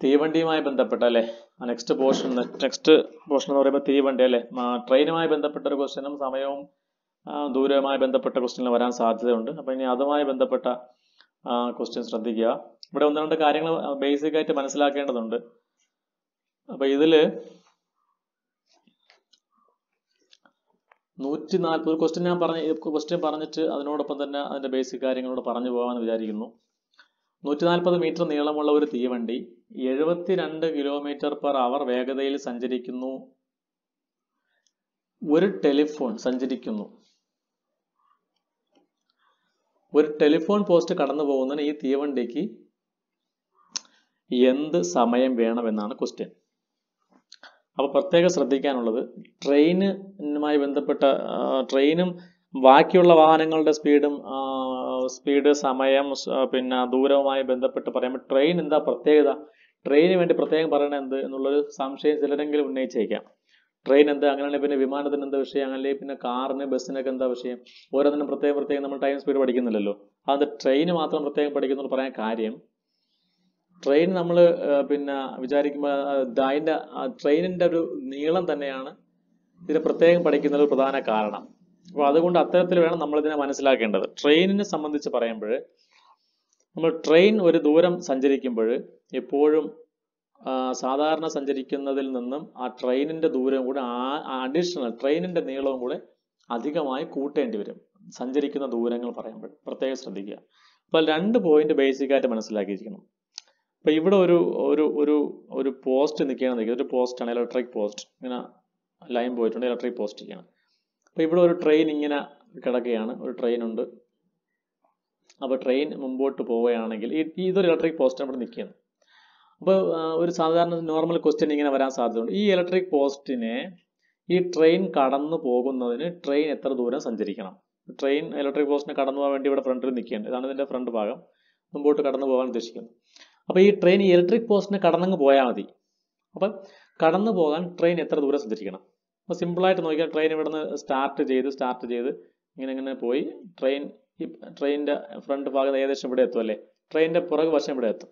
തീവണ്ടിയുമായി ബന്ധപ്പെട്ട അല്ലെ next portion next portion എന്ന് പറയുമ്പോൾ തീവണ്ടി അല്ലെ ട്രെയിനുമായി ബന്ധപ്പെട്ട ഒരു ക്വസ്റ്റ്യനും സമയവും ആ, ദൂരവുമായി ബന്ധപ്പെട്ട ക്വസ്റ്റ്യനിൽ വരാൻ സാധ്യതയുണ്ട് അപ്പൊ ഇനി അതുമായി ബന്ധപ്പെട്ട ക്വസ്റ്റ്യൻ ശ്രദ്ധിക്കുക ഇവിടെ ഒന്ന് രണ്ട് കാര്യങ്ങൾ ബേസിക് ആയിട്ട് മനസ്സിലാക്കേണ്ടതുണ്ട് അപ്പൊ ഇതില് നൂറ്റി നാൽപ്പത് ക്വസ്റ്റ്യൻ ഞാൻ പറഞ്ഞ ക്വസ്റ്റ്യൻ പറഞ്ഞിട്ട് അതിനോടൊപ്പം തന്നെ അതിന്റെ ബേസിക് കാര്യങ്ങളോട് പറഞ്ഞു പോകാമെന്ന് വിചാരിക്കുന്നു നൂറ്റി നാൽപ്പത് മീറ്റർ നീളമുള്ള ഒരു തീവണ്ടി എഴുപത്തിരണ്ട് കിലോമീറ്റർ പെർ അവർ വേഗതയിൽ സഞ്ചരിക്കുന്നു ഒരു ടെലിഫോൺ സഞ്ചരിക്കുന്നു ഒരു ടെലിഫോൺ പോസ്റ്റ് കടന്നു പോകുന്നതിന് ഈ തീവണ്ടിക്ക് എന്ത് സമയം വേണമെന്നാണ് ക്വസ്റ്റ്യൻ അപ്പൊ പ്രത്യേകം ശ്രദ്ധിക്കാനുള്ളത് ട്രെയിനുമായി ബന്ധപ്പെട്ട ആ, ട്രെയിനും ബാക്കിയുള്ള വാഹനങ്ങളുടെ സ്പീഡും സ്പീഡ് സമയം സ്- പിന്നെ ദൂരവുമായി ബന്ധപ്പെട്ട് പറയുമ്പോൾ ട്രെയിൻ എന്താ പ്രത്യേകത ട്രെയിന് വേണ്ടി പ്രത്യേകം പറയണത് എന്ത് എന്നുള്ളൊരു സംശയം ചിലരെങ്കിലും ഉന്നയിച്ചേക്കാം ട്രെയിൻ എന്താ അങ്ങനെയാണെങ്കിൽ പിന്നെ വിമാനത്തിന് എന്താ വിഷയം അല്ലെങ്കിൽ പിന്നെ കാറിന് ബസ്സിനൊക്കെ എന്താ വിഷയം ഓരോന്നിനും പ്രത്യേകം പ്രത്യേകം നമ്മൾ ടൈം സ്പീഡ് പഠിക്കുന്നില്ലല്ലോ അത് ട്രെയിന് മാത്രം പ്രത്യേകം പഠിക്കുന്നു എന്ന് പറയാൻ കാര്യം ട്രെയിൻ നമ്മൾ പിന്നെ വിചാരിക്കുമ്പോൾ അതിന്റെ ട്രെയിനിന്റെ ഒരു നീളം തന്നെയാണ് ഇതിനെ പ്രത്യേകം പഠിക്കുന്നതിൽ പ്രധാന കാരണം അപ്പോൾ അതുകൊണ്ട് അത്തരത്തിൽ വേണം നമ്മൾ ഇതിനെ മനസ്സിലാക്കേണ്ടത് ട്രെയിനിനെ സംബന്ധിച്ച് പറയുമ്പോൾ നമ്മൾ ട്രെയിൻ ഒരു ദൂരം സഞ്ചരിക്കുമ്പോൾ എപ്പോഴും ആ, സാധാരണ സഞ്ചരിക്കുന്നതിൽ നിന്നും ആ ട്രെയിനിന്റെ ദൂരം കൂടെ ആ അഡീഷണൽ ട്രെയിനിന്റെ നീളവും കൂടെ അധികമായി കൂട്ടേണ്ടി വരും സഞ്ചരിക്കുന്ന ദൂരങ്ങൾ പറയുമ്പോൾ പ്രത്യേകം ശ്രദ്ധിക്കുക അപ്പോൾ രണ്ട് പോയിന്റ് ബേസിക് ആയിട്ട് മനസ്സിലാക്കിയിരിക്കണം അപ്പൊ ഇവിടെ ഒരു ഒരു ഒരു ഒരു പോസ്റ്റ് നിൽക്കുകയാണ് നിൽക്കുക ഒരു പോസ്റ്റാണ് ഇലക്ട്രിക് പോസ്റ്റ് ഇങ്ങനെ ലൈൻ പോയിട്ടുണ്ട് ഇലക്ട്രിക് പോസ്റ്റ് ചെയ്യണം അപ്പൊ ഇവിടെ ഒരു ട്രെയിൻ ഇങ്ങനെ കിടക്കുകയാണ് ഒരു ട്രെയിൻ ഉണ്ട് അപ്പൊ ട്രെയിൻ മുമ്പോട്ട് പോവുകയാണെങ്കിൽ ഈ ഈ ഇതൊരു ഇലക്ട്രിക് പോസ്റ്റ് ഇവിടെ നിൽക്കുകയാണ് അപ്പോൾ ഒരു സാധാരണ നോർമൽ ക്വസ്റ്റ്യൻ ഇങ്ങനെ വരാൻ സാധ്യതയുണ്ട് ഈ ഇലക്ട്രിക് പോസ്റ്റിനെ ഈ ട്രെയിൻ കടന്നു പോകുന്നതിന് ട്രെയിൻ എത്ര ദൂരം സഞ്ചരിക്കണം ട്രെയിൻ ഇലക്ട്രിക് പോസ്റ്റിനെ കടന്നു പോകാൻ വേണ്ടി ഇവിടെ ഫ്രണ്ടിൽ നിൽക്കുകയാണ് ഇതാണ് ഇതിന്റെ ഫ്രണ്ട് ഭാഗം മുമ്പോട്ട് കടന്നു പോകാൻ ഉദ്ദേശിക്കുന്നത് അപ്പോൾ ഈ ട്രെയിൻ ഈ ഇലക്ട്രിക് പോസ്റ്റിനെ കടന്നങ്ങ് പോയാൽ മതി അപ്പം കടന്നു പോകാൻ ട്രെയിൻ എത്ര ദൂരം സഞ്ചരിക്കണം അപ്പോൾ സിമ്പിളായിട്ട് നോക്കിയാൽ ട്രെയിൻ ഇവിടുന്ന് സ്റ്റാർട്ട് ചെയ്ത് സ്റ്റാർട്ട് ചെയ്ത് ഇങ്ങനെ ഇങ്ങനെ പോയി ട്രെയിൻ ഈ ട്രെയിനിന്റെ ഫ്രണ്ട് ഭാഗത്ത് ഏകദേശം ഇവിടെ എത്തും അല്ലേ ട്രെയിനിന്റെ പുറകു വശം ഇവിടെ എത്തും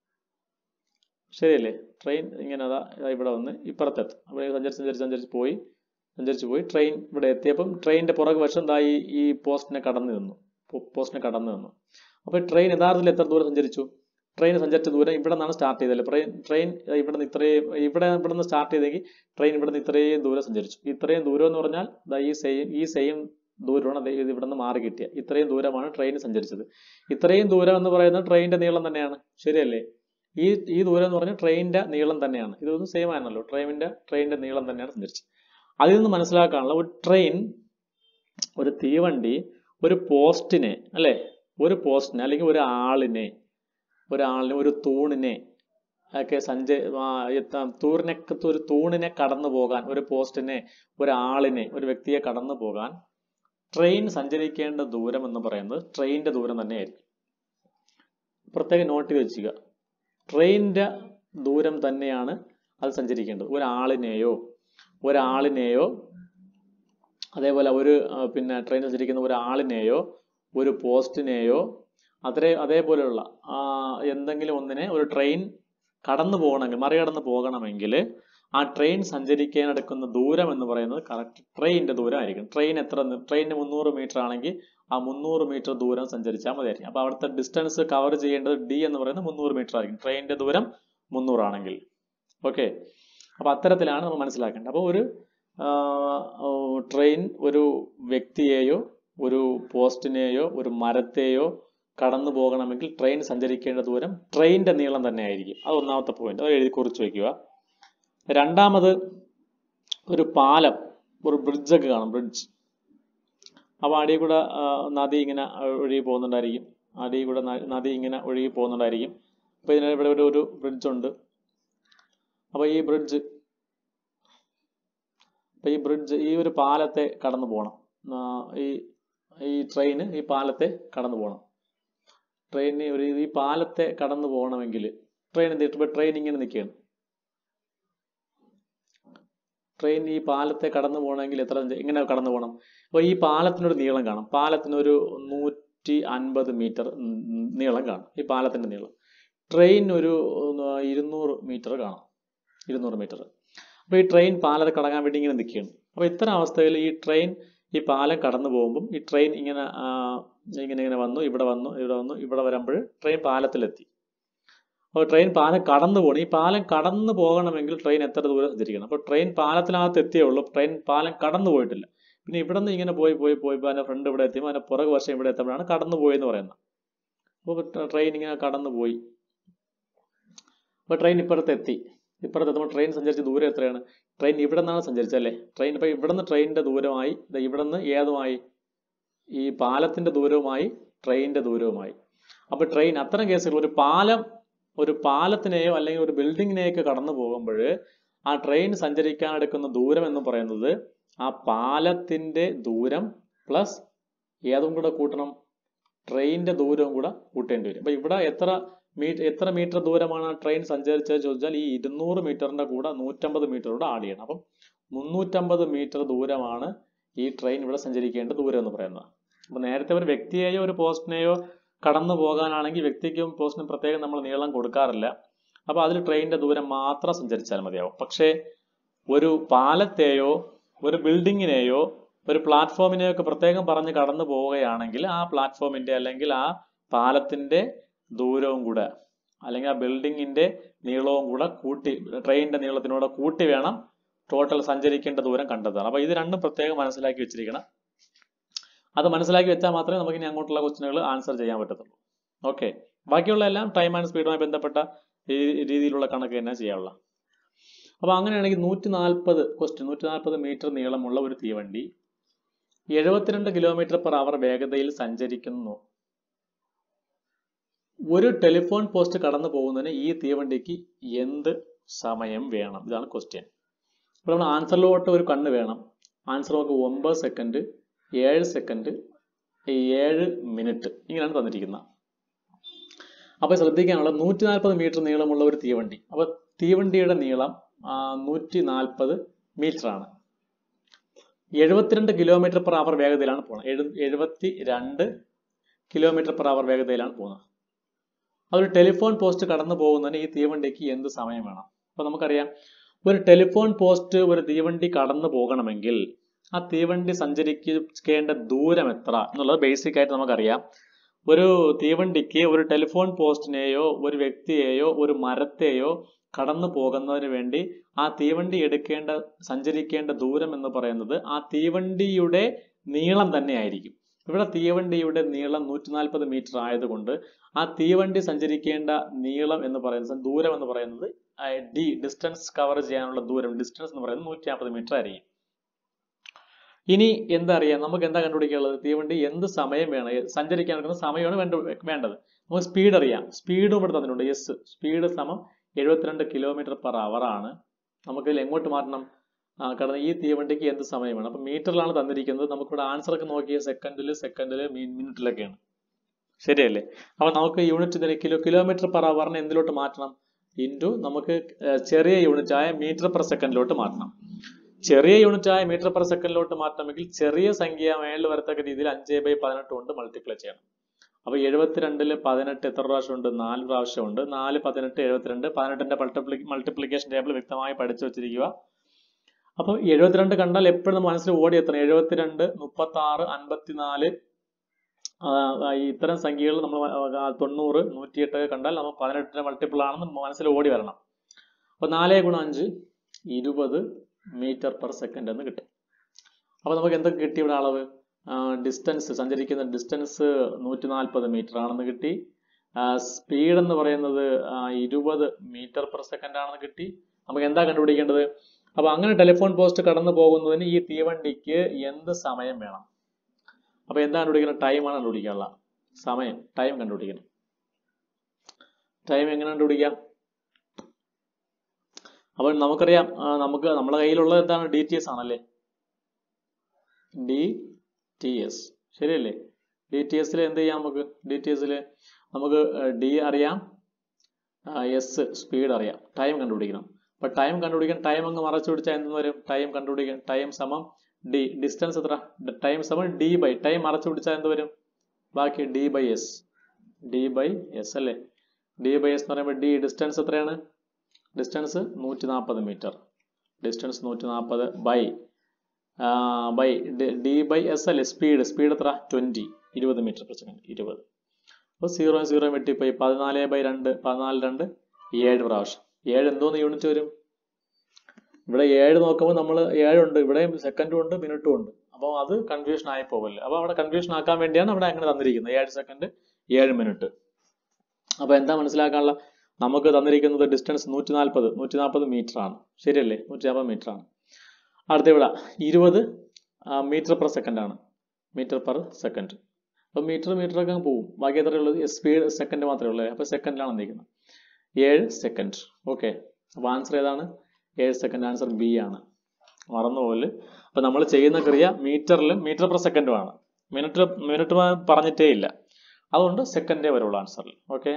ശരിയല്ലേ ട്രെയിൻ ഇങ്ങനെ അതാ ഇതാ ഇവിടെ വന്ന് ഇപ്പുറത്തെത്തും അവിടെ സഞ്ചരിച്ച് സഞ്ചരിച്ച് സഞ്ചരിച്ച് പോയി സഞ്ചരിച്ച് പോയി ട്രെയിൻ ഇവിടെ എത്തിയപ്പം ട്രെയിനിന്റെ പുറകു വശം ദാ ഈ ഈ പോസ്റ്റിനെ കടന്നു നിന്നു പോ- പോസ്റ്റിനെ കടന്നു നിന്നു അപ്പോൾ ട്രെയിൻ യഥാർത്ഥത്തിൽ എത്ര ദൂരം സഞ്ചരിച്ചു ട്രെയിൻ സഞ്ചരിച്ച ദൂരം ഇവിടെ നിന്നാണ് സ്റ്റാർട്ട് ചെയ്തല്ലേ ട്രെയിൻ ട്രെയിൻ ഇവിടെ നിന്ന് ഇത്രയും ഇവിടെ ഇവിടെ നിന്ന് സ്റ്റാർട്ട് ചെയ്തെങ്കിൽ ട്രെയിൻ ഇവിടെ നിന്ന് ഇത്രയും ദൂരം സഞ്ചരിച്ചു ഇത്രയും ദൂരം എന്ന് പറഞ്ഞാൽ ദാ ഈ സെയിം ഈ സെയിം ദൂരമാണ് ദേ ഇത് ഇവിടെ നിന്ന് മാറി കിട്ടിയ ഇത്രയും ദൂരമാണ് ട്രെയിൻ സഞ്ചരിച്ചത് ഇത്രയും ദൂരം എന്ന് പറയുന്നത് ട്രെയിനിന്റെ നീളം തന്നെയാണ് ശരിയല്ലേ ഈ ഈ ദൂരം എന്ന് പറഞ്ഞാൽ ട്രെയിനിന്റെ നീളം തന്നെയാണ് ഇതൊന്നും സെയിം ആണല്ലോ ട്രെയിനിന്റെ ട്രെയിനിന്റെ നീളം തന്നെയാണ് സഞ്ചരിച്ചത് അതിൽ നിന്ന് മനസ്സിലാക്കാനുള്ള ഒരു ട്രെയിൻ ഒരു തീവണ്ടി ഒരു പോസ്റ്റിനെ അല്ലെ ഒരു പോസ്റ്റിനെ അല്ലെങ്കിൽ ഒരു ആളിനെ ഒരാളിനെ ഒരു തൂണിനെ ഒക്കെ സഞ്ച ആ, എത്ത- തൂറിനെ ഒരു തൂണിനെ കടന്നു പോകാൻ ഒരു പോസ്റ്റിനെ ഒരാളിനെ ഒരു വ്യക്തിയെ കടന്നു പോകാൻ ട്രെയിൻ സഞ്ചരിക്കേണ്ട ദൂരം എന്ന് പറയുന്നത് ട്രെയിനിന്റെ ദൂരം തന്നെയായിരിക്കും പ്രത്യേകം നോട്ട് ചെയ്ത് വെച്ചുക ട്രെയിനിന്റെ ദൂരം തന്നെയാണ് അത് സഞ്ചരിക്കേണ്ടത് ഒരാളിനെയോ ഒരാളിനെയോ അതേപോലെ ഒരു ആ, പിന്നെ ട്രെയിൻ സഞ്ചരിക്കുന്ന ഒരാളിനെയോ ഒരു പോസ്റ്റിനെയോ അതേ അതേപോലെയുള്ള ആ, എന്തെങ്കിലും ഒന്നിനെ ഒരു ട്രെയിൻ കടന്നു പോകണമെങ്കിൽ മറികടന്ന് പോകണമെങ്കിൽ ആ ട്രെയിൻ സഞ്ചരിക്കാൻ എടുക്കുന്ന ദൂരം എന്ന് പറയുന്നത് കറക്റ്റ് ട്രെയിനിന്റെ ദൂരം ആയിരിക്കും ട്രെയിൻ എത്ര ട്രെയിനിന് മുന്നൂറ് മീറ്റർ ആണെങ്കിൽ ആ മുന്നൂറ് മീറ്റർ ദൂരം സഞ്ചരിച്ചാൽ മതിയായിരിക്കും അപ്പൊ അവിടുത്തെ ഡിസ്റ്റൻസ് കവർ ചെയ്യേണ്ടത് ഡി എന്ന് പറയുന്നത് മുന്നൂറ് മീറ്റർ ആയിരിക്കും ട്രെയിനിന്റെ ദൂരം മുന്നൂറാണെങ്കിൽ ഓക്കെ അപ്പൊ അത്തരത്തിലാണ് നമ്മൾ മനസ്സിലാക്കേണ്ടത് അപ്പോൾ ഒരു ട്രെയിൻ ഒരു വ്യക്തിയെയോ ഒരു പോസ്റ്റിനെയോ ഒരു മരത്തെയോ കടന്നു പോകണമെങ്കിൽ ട്രെയിൻ സഞ്ചരിക്കേണ്ട ദൂരം ട്രെയിനിന്റെ നീളം തന്നെ ആയിരിക്കും അത് ഒന്നാമത്തെ പോയിന്റ് അത് എഴുതി കുറിച്ച് വെക്കുക രണ്ടാമത് ഒരു പാലം ഒരു ബ്രിഡ്ജൊക്കെ കാണും ബ്രിഡ്ജ് അപ്പോൾ അടിയിൽ കൂടെ ആ, നദി ഇങ്ങനെ ഒഴുകി പോകുന്നുണ്ടായിരിക്കും അടിയിൽ കൂടെ ന- നദി ഇങ്ങനെ ഒഴുകി പോകുന്നുണ്ടായിരിക്കും അപ്പോൾ ഇതിന് ഇവിടെ ഒരു ഒരു ബ്രിഡ്ജ് ഉണ്ട് അപ്പോൾ ഈ ബ്രിഡ്ജ് അപ്പോൾ ഈ ബ്രിഡ്ജ് ഈ ഒരു പാലത്തെ കടന്നു പോകണം ആ, ഈ ഈ ട്രെയിന് ഈ പാലത്തെ കടന്നു പോകണം ട്രെയിനിന് ഒരു ഈ പാലത്തെ കടന്നു പോകണമെങ്കിൽ ട്രെയിൻ എന്ത് ചെയ്തിട്ട് ഇപ്പോൾ ട്രെയിൻ ഇങ്ങനെ നിൽക്കുകയാണ് ട്രെയിൻ ഈ പാലത്തെ കടന്നു പോകണമെങ്കിൽ എത്ര സഞ്ച- എങ്ങനെ കടന്നു പോകണം അപ്പോൾ ഈ പാലത്തിനൊരു നീളം കാണും പാലത്തിനൊരു നൂറ്റി അൻപത് മീറ്റർ നീളം കാണും ഈ പാലത്തിന്റെ നീളം ട്രെയിൻ ഒരു ഉം, ഇരുന്നൂറ് മീറ്റർ കാണാം ഇരുന്നൂറ് മീറ്റർ അപ്പോൾ ഈ ട്രെയിൻ പാലം കടങ്ങാൻ വേണ്ടി ഇങ്ങനെ നിൽക്കുകയാണ് അപ്പോൾ ഇത്തരം അവസ്ഥയിൽ ഈ ട്രെയിൻ ഈ പാലം കടന്നു പോകുമ്പം ഈ ട്രെയിൻ ഇങ്ങനെ ആ, ഇങ്ങനെ ഇങ്ങനെ വന്നു ഇവിടെ വന്നു ഇവിടെ വന്നു ഇവിടെ വരുമ്പോൾ ട്രെയിൻ പാലത്തിലെത്തി അപ്പോൾ ട്രെയിൻ പാലം കടന്നു പോകണം ഈ പാലം കടന്നു പോകണമെങ്കിൽ ട്രെയിൻ എത്ര ദൂരം സഞ്ചരിക്കണം അപ്പോൾ ട്രെയിൻ പാലത്തിനകത്ത് എത്തിയേ ഉള്ളൂ ട്രെയിൻ പാലം കടന്നു പോയിട്ടില്ല പിന്നെ ഇവിടെ നിന്ന് ഇങ്ങനെ പോയി പോയി പോയി ഇപ്പോൾ അതിൻ്റെ ഫ്രണ്ട് ഇവിടെ എത്തിയപ്പോൾ അതിൻ്റെ പുറകു വർഷം ഇവിടെ എത്തുമ്പോഴാണ് കടന്നു പോയി എന്ന് പറയുന്നത് അപ്പോൾ ട്രെയിൻ ഇങ്ങനെ കടന്നു പോയി അപ്പോൾ ട്രെയിൻ ഇപ്പുറത്ത് എത്തി ഇപ്പുറത്ത് എത്തുമ്പോൾ ട്രെയിൻ സഞ്ചരിച്ച ദൂരം എത്രയാണ് ട്രെയിൻ ഇവിടെ നിന്നാണ് സഞ്ചരിച്ചത് അല്ലേ ട്രെയിൻ ഇപ്പോൾ ഇവിടെ നിന്ന് ട്രെയിനിൻ്റെ ദൂരമായി ദാ ഇവിടെ നിന്ന് ഏതുമായി ഈ പാലത്തിൻ്റെ ദൂരവുമായി ട്രെയിനിൻ്റെ ദൂരവുമായി അപ്പോൾ ട്രെയിൻ അത്തരം കേസുകൾ ഒരു പാലം ഒരു പാലത്തിനെയോ അല്ലെങ്കിൽ ഒരു ബിൽഡിങ്ങിനെയൊക്കെ കടന്നു പോകുമ്പോൾ ആ ട്രെയിൻ സഞ്ചരിക്കാൻ എടുക്കുന്ന ദൂരം എന്ന് പറയുന്നത് ആ പാലത്തിൻ്റെ ദൂരം പ്ലസ് ഏതും കൂടെ കൂട്ടണം ട്രെയിനിന്റെ ദൂരവും കൂടെ കൂട്ടേണ്ടി വരും അപ്പൊ ഇവിടെ എത്ര മീറ്റർ എത്ര മീറ്റർ ദൂരമാണ് ആ ട്രെയിൻ സഞ്ചരിച്ചത് ചോദിച്ചാൽ ഈ ഇരുന്നൂറ് മീറ്ററിന്റെ കൂടെ നൂറ്റമ്പത് മീറ്റർ കൂടെ ആഡ് ചെയ്യണം അപ്പം മുന്നൂറ്റമ്പത് മീറ്റർ ദൂരമാണ് ഈ ട്രെയിൻ ഇവിടെ സഞ്ചരിക്കേണ്ട ദൂരം എന്ന് പറയുന്നത് അപ്പൊ നേരത്തെ ഒരു വ്യക്തിയെയോ ഒരു പോസ്റ്റിനെയോ കടന്നു പോകാനാണെങ്കിൽ വ്യക്തിക്കും പോസ്റ്റിനും പ്രത്യേകം നമ്മൾ നീളം കൊടുക്കാറില്ല അപ്പൊ അതിൽ ട്രെയിനിന്റെ ദൂരം മാത്രം സഞ്ചരിച്ചാൽ മതിയാവും പക്ഷേ ഒരു പാലത്തെയോ ഒരു ബിൽഡിങ്ങിനെയോ ഒരു പ്ലാറ്റ്ഫോമിനെയോ ഒക്കെ പ്രത്യേകം പറഞ്ഞ് കടന്നു പോവുകയാണെങ്കിൽ ആ പ്ലാറ്റ്ഫോമിന്റെ അല്ലെങ്കിൽ ആ പാലത്തിന്റെ ദൂരവും കൂടെ അല്ലെങ്കിൽ ആ ബിൽഡിങ്ങിന്റെ നീളവും കൂടെ കൂട്ടി ട്രെയിനിന്റെ നീളത്തിനൂടെ കൂട്ടി വേണം ടോട്ടൽ സഞ്ചരിക്കേണ്ട ദൂരം കണ്ടെത്താൻ അപ്പൊ ഇത് രണ്ടും പ്രത്യേകം മനസ്സിലാക്കി വെച്ചിരിക്കണം അത് മനസ്സിലാക്കി വെച്ചാൽ മാത്രമേ നമുക്ക് ഇനി അങ്ങോട്ടുള്ള ക്വസ്റ്റിനുകൾ ആൻസർ ചെയ്യാൻ പറ്റത്തുള്ളൂ ഓക്കെ ബാക്കിയുള്ള എല്ലാം ടൈം ആൻഡ് സ്പീഡുമായി ബന്ധപ്പെട്ട ഈ രീതിയിലുള്ള കണക്ക് തന്നെ ചെയ്യാനുള്ള അപ്പൊ അങ്ങനെയാണെങ്കിൽ നൂറ്റി നാൽപ്പത് ക്വസ്റ്റ്യൻ നൂറ്റി നാൽപ്പത് മീറ്റർ നീളമുള്ള ഒരു തീവണ്ടി എഴുപത്തിരണ്ട് കിലോമീറ്റർ പെർ അവർ വേഗതയിൽ സഞ്ചരിക്കുന്നു ഒരു ടെലിഫോൺ പോസ്റ്റ് കടന്നു പോകുന്നതിന് ഈ തീവണ്ടിക്ക് എന്ത് സമയം വേണം ഇതാണ് ക്വസ്റ്റ്യൻ അപ്പോൾ നമ്മൾ ആൻസറിലോട്ട് ഒരു കണ്ണ് വേണം ആൻസർ നമുക്ക് ഒമ്പത് സെക്കൻഡ് ഏഴ് സെക്കൻഡ് ഏഴ് മിനിറ്റ് ഇങ്ങനെയാണ് തന്നിരിക്കുന്നത് അപ്പോൾ ശ്രദ്ധിക്കാനുള്ള നൂറ്റി നാൽപ്പത് മീറ്റർ നീളമുള്ള ഒരു തീവണ്ടി അപ്പോൾ തീവണ്ടിയുടെ നീളം നൂറ്റി നാൽപ്പത് മീറ്റർ ആണ് എഴുപത്തിരണ്ട് കിലോമീറ്റർ പെർ അവർ വേഗതയിലാണ് പോകുന്നത് എഴു എഴുപത്തി രണ്ട് കിലോമീറ്റർ പെർ അവർ വേഗതയിലാണ് പോകുന്നത് അതൊരു ടെലിഫോൺ പോസ്റ്റ് കടന്നു പോകുന്നതിന് ഈ തീവണ്ടിക്ക് എന്ത് സമയം വേണം അപ്പൊ നമുക്കറിയാം ഒരു ടെലിഫോൺ പോസ്റ്റ് ഒരു തീവണ്ടി കടന്നു പോകണമെങ്കിൽ ആ തീവണ്ടി സഞ്ചരിക്കേണ്ട ദൂരം എത്ര എന്നുള്ളത് ബേസിക് ആയിട്ട് നമുക്കറിയാം ഒരു തീവണ്ടിക്ക് ഒരു ടെലിഫോൺ പോസ്റ്റിനെയോ ഒരു വ്യക്തിയെയോ ഒരു മരത്തെയോ കടന്നു പോകുന്നതിന് വേണ്ടി ആ തീവണ്ടി എടുക്കേണ്ട സഞ്ചരിക്കേണ്ട ദൂരം എന്ന് പറയുന്നത് ആ തീവണ്ടിയുടെ നീളം തന്നെയായിരിക്കും ഇവിടെ തീവണ്ടിയുടെ നീളം നൂറ്റി നാൽപ്പത് മീറ്റർ ആയതുകൊണ്ട് ആ തീവണ്ടി സഞ്ചരിക്കേണ്ട നീളം എന്ന് പറയുന്നത് ദൂരം എന്ന് പറയുന്നത് ഡി ഡിസ്റ്റൻസ് കവർ ചെയ്യാനുള്ള ദൂരം ഡിസ്റ്റൻസ് എന്ന് പറയുന്നത് നൂറ്റി നാൽപ്പത് മീറ്റർ ആയിരിക്കും ഇനി എന്താ അറിയാം നമുക്ക് എന്താ കണ്ടുപിടിക്കാനുള്ളത് തീവണ്ടി എന്ത് സമയം വേണം സഞ്ചരിക്കാൻ എടുക്കുന്ന സമയമാണ് വേണ്ട വേണ്ടത് നമുക്ക് സ്പീഡ് അറിയാം സ്പീഡും ഇവിടെ തന്നിട്ടുണ്ട് യെസ് സ്പീഡ് സമം എഴുപത്തിരണ്ട് കിലോമീറ്റർ പെർ അവർ ആണ് നമുക്ക് ഇതിൽ എങ്ങോട്ട് മാറ്റണം ആ, കാരണം ഈ തീവണ്ടിക്ക് എന്ത് സമയം വേണം അപ്പൊ മീറ്ററിലാണ് തന്നിരിക്കുന്നത് നമുക്കിവിടെ ആൻസർ ഒക്കെ നോക്കിയ സെക്കൻഡിൽ സെക്കൻഡിൽ മിനിറ്റിലൊക്കെയാണ് ശരിയല്ലേ അപ്പൊ നമുക്ക് യൂണിറ്റ് ഇതിന് കിലോ കിലോമീറ്റർ പെർ അവറിനെ എന്തിലോട്ട് മാറ്റണം ഇൻറ്റു നമുക്ക് ഏർ ചെറിയ യൂണിറ്റ് ആയ മീറ്റർ പെർ സെക്കൻഡിലോട്ട് മാറ്റണം ചെറിയ യൂണിറ്റ് ആയ മീറ്റർ പെർ സെക്കൻഡിലോട്ട് മാറ്റണമെങ്കിൽ ചെറിയ സംഖ്യ മേളിൽ വരത്തക്ക രീതിയിൽ അഞ്ച് ബൈ പതിനെട്ട് കൊണ്ട് മൾട്ടിപ്ലൈ ചെയ്യണം അപ്പൊ എഴുപത്തിരണ്ടില് പതിനെട്ട് എത്ര പ്രാവശ്യം ഉണ്ട് നാല് പ്രാവശ്യം ഉണ്ട് നാല് പതിനെട്ട് എഴുപത്തിരണ്ട് പതിനെട്ടിന്റെ മൾട്ടിപ്ലി മൾട്ടിപ്ലിക്കേഷൻ ടേബിൾ വ്യക്തമായി പഠിച്ചു വെച്ചിരിക്കുക അപ്പൊ എഴുപത്തിരണ്ട് കണ്ടാൽ എപ്പോഴും നമ്മൾ മനസ്സിൽ ഓടി എത്തണം എഴുപത്തിരണ്ട് മുപ്പത്തി ആറ് അൻപത്തിനാല് ആ, ആ, ഈ ഇത്തരം സംഖ്യകൾ നമ്മൾ ആ, തൊണ്ണൂറ് നൂറ്റിയെട്ട് ഒക്കെ കണ്ടാൽ നമ്മൾ പതിനെട്ടിന്റെ മൾട്ടിപ്പിൾ ആണെന്ന് മനസ്സിൽ ഓടി വരണം അപ്പൊ നാല് ഗുണം അഞ്ച് ഇരുപത് മീറ്റർ പെർ സെക്കൻഡ് എന്ന് കിട്ടും അപ്പൊ നമുക്ക് എന്തൊക്കെ കിട്ടി ഇവിടെ അളവ് ഡിസ്റ്റൻസ് സഞ്ചരിക്കുന്ന ഡിസ്റ്റൻസ് നൂറ്റി നാൽപ്പത് മീറ്റർ ആണെന്ന് കിട്ടി സ്പീഡ് എന്ന് പറയുന്നത് ഇരുപത് മീറ്റർ പെർ സെക്കൻഡ് ആണെന്ന് കിട്ടി നമുക്ക് എന്താ കണ്ടുപിടിക്കേണ്ടത് അപ്പൊ അങ്ങനെ ടെലിഫോൺ പോസ്റ്റ് കടന്നു പോകുന്നതിന് ഈ തീവണ്ടിക്ക് എന്ത് സമയം വേണം അപ്പൊ എന്താ കണ്ടുപിടിക്കണം ടൈമാണ് കണ്ടുപിടിക്കാനുള്ള സമയം ടൈം കണ്ടുപിടിക്കണം ടൈം എങ്ങനെ കണ്ടുപിടിക്കാം അപ്പോൾ നമുക്കറിയാം ആ, നമുക്ക് നമ്മുടെ കയ്യിലുള്ളത് എന്താണ് ഡി ടി എസ് ആണല്ലേ ഡി ടി എസ് ശരിയല്ലേ ഡി ടി എസിൽ എന്ത് ചെയ്യാം നമുക്ക് ഡി ടി എസിൽ നമുക്ക് ഡി അറിയാം എസ് സ്പീഡ് അറിയാം ടൈം കണ്ടുപിടിക്കണം അപ്പൊ ടൈം കണ്ടുപിടിക്കാൻ ടൈം അങ്ങ് മറച്ചു പിടിച്ചാൽ എന്ത് വരും ടൈം കണ്ടുപിടിക്കാൻ ടൈം സമം ഡി ഡിസ്റ്റൻസ് എത്ര ടൈം സമം ഡി ബൈ ടൈം മറച്ചു പിടിച്ചാൽ എന്ത് വരും ബാക്കി D by S D by S അല്ലേ ഡി ബൈ എസ് എന്ന് പറയുമ്പോൾ ഡി ഡിസ്റ്റൻസ് എത്രയാണ് ഡിസ്റ്റൻസ് നൂറ്റി നാൽപ്പത് മീറ്റർ ഡിസ്റ്റൻസ് നൂറ്റി നാൽപ്പത് by by D by S അല്ലേ സ്പീഡ് സ്പീഡ് എത്ര ട്വൻറ്റി ഇരുപത് മീറ്റർ പെർ സെക്കൻഡ് ഇരുപത് അപ്പോൾ സീറോ സീറോ വെട്ടിപ്പോയി പതിനാല് ബൈ രണ്ട് പതിനാല് രണ്ട് ഏഴ് പ്രാവശ്യം ഏഴ് എന്തോന്ന് യൂണിറ്റ് വരും ഇവിടെ ഏഴ് നോക്കുമ്പോൾ നമ്മൾ ഏഴുണ്ട് ഇവിടെയും സെക്കൻഡും ഉണ്ട് മിനിറ്റും ഉണ്ട് അപ്പോൾ അത് കൺഫ്യൂഷൻ ആയി പോകല്ലേ അപ്പോൾ അവിടെ കൺഫ്യൂഷൻ ആക്കാൻ വേണ്ടിയാണ് അവിടെ അങ്ങനെ തന്നിരിക്കുന്നത് ഏഴ് സെക്കൻഡ് ഏഴ് മിനിറ്റ് അപ്പോൾ എന്താ മനസ്സിലാക്കാനുള്ള നമുക്ക് തന്നിരിക്കുന്നത് ഡിസ്റ്റൻസ് നൂറ്റി നാൽപ്പത് നൂറ്റി നാൽപ്പത് മീറ്റർ ആണ് ശരിയല്ലേ നൂറ്റി നാൽപ്പത് മീറ്റർ ആണ് അടുത്ത ഇവിടെ ഇരുപത് മീറ്റർ പെർ സെക്കൻഡ് ആണ് മീറ്റർ പെർ സെക്കൻഡ് അപ്പോൾ മീറ്റർ മീറ്റർ ഒക്കെ അങ്ങ് പോകും ബാക്കി എത്ര ഉള്ളത് സ്പീഡ് സെക്കൻഡ് മാത്രമേ ഉള്ളൂ അപ്പോൾ സെക്കൻഡിലാണ് വന്നിരിക്കുന്നത് ഏഴ് സെക്കൻഡ് ഓക്കെ അപ്പോൾ ആൻസർ ഏതാണ് ഏഴ് സെക്കൻഡ് ആൻസർ ബി ആണ് മറന്നുപോലെ അപ്പോൾ നമ്മൾ ചെയ്യുന്ന ക്രിയ മീറ്ററിലും മീറ്റർ പെർ സെക്കൻഡും ആണ് മിനിറ്റ് മിനിറ്റ് പറഞ്ഞിട്ടേ ഇല്ല അതുകൊണ്ട് സെക്കൻഡേ വരുള്ളൂ ആൻസറിൽ ഓക്കെ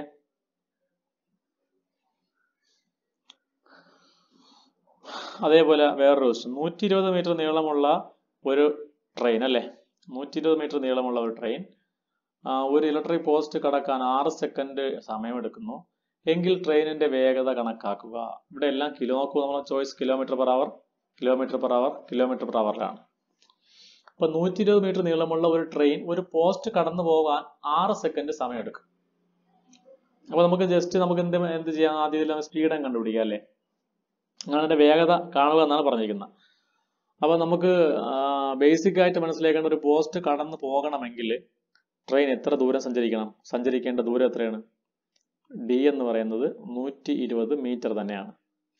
അതേപോലെ വേറൊരു ക്വസ്റ്റ്യൻ നൂറ്റി ഇരുപത് മീറ്റർ നീളമുള്ള ഒരു ട്രെയിൻ അല്ലേ നൂറ്റി ഇരുപത് മീറ്റർ നീളമുള്ള ഒരു ട്രെയിൻ ഒരു ഇലക്ട്രിക് പോസ്റ്റ് കടക്കാൻ ആറ് സെക്കൻഡ് സമയമെടുക്കുന്നു എങ്കിൽ ട്രെയിനിന്റെ വേഗത കണക്കാക്കുക ഇവിടെ എല്ലാം കിലോ നോക്കുക നമ്മൾ choice kilometre per hour kilometre per hour kilometre per അവറിലാണ് അപ്പൊ നൂറ്റി ഇരുപത് മീറ്റർ നീളമുള്ള ഒരു ട്രെയിൻ ഒരു പോസ്റ്റ് കടന്നു പോകാൻ ആറ് സെക്കൻഡ് സമയമെടുക്കും അപ്പൊ നമുക്ക് ജസ്റ്റ് നമുക്ക് എന്ത് എന്ത് ചെയ്യാം ആദ്യം ഇതിൽ സ്പീഡ് കണ്ടുപിടിക്കാം അല്ലേ അങ്ങനെ അതിന്റെ വേഗത കാണുക എന്നാണ് പറഞ്ഞിരിക്കുന്നത് അപ്പൊ നമുക്ക് ബേസിക് ആയിട്ട് മനസ്സിലാക്കേണ്ട ഒരു പോസ്റ്റ് കടന്നു പോകണമെങ്കിൽ ട്രെയിൻ എത്ര ദൂരം സഞ്ചരിക്കണം സഞ്ചരിക്കേണ്ട ദൂരം എത്രയാണ് ഡി എന്ന് പറയുന്നത് നൂറ്റി ഇരുപത് മീറ്റർ തന്നെയാണ്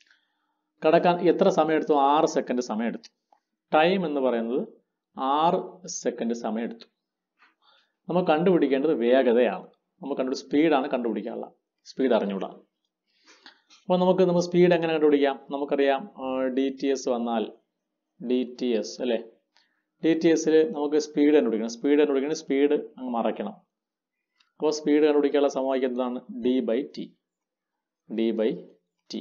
കടക്കാൻ എത്ര സമയം എടുത്തു ആറ് സെക്കൻഡ് സമയം എടുത്തു ടൈം എന്ന് പറയുന്നത് ആറ് സെക്കൻഡ് സമയം എടുത്തു നമ്മൾ കണ്ടുപിടിക്കേണ്ടത് വേഗതയാണ് നമ്മൾ കണ്ടുപിടി സ്പീഡാണ് കണ്ടുപിടിക്കാനുള്ള സ്പീഡ് അറിഞ്ഞൂടാ അപ്പോൾ നമുക്ക് നമ്മൾ സ്പീഡ് എങ്ങനെ കണ്ടുപിടിക്കാം നമുക്കറിയാം ഡി ടി എസ് വന്നാൽ ഡി ടി എസ് അല്ലേ ഡി ടി എസിൽ നമുക്ക് സ്പീഡ് കണ്ടുപിടിക്കണം സ്പീഡ് കണ്ടുപിടിക്കണം സ്പീഡ് അങ്ങ് മറയ്ക്കണം അപ്പോൾ സ്പീഡ് കണ്ടുപിടിക്കാനുള്ള സമവാക്യം എന്താണ് D by T D by T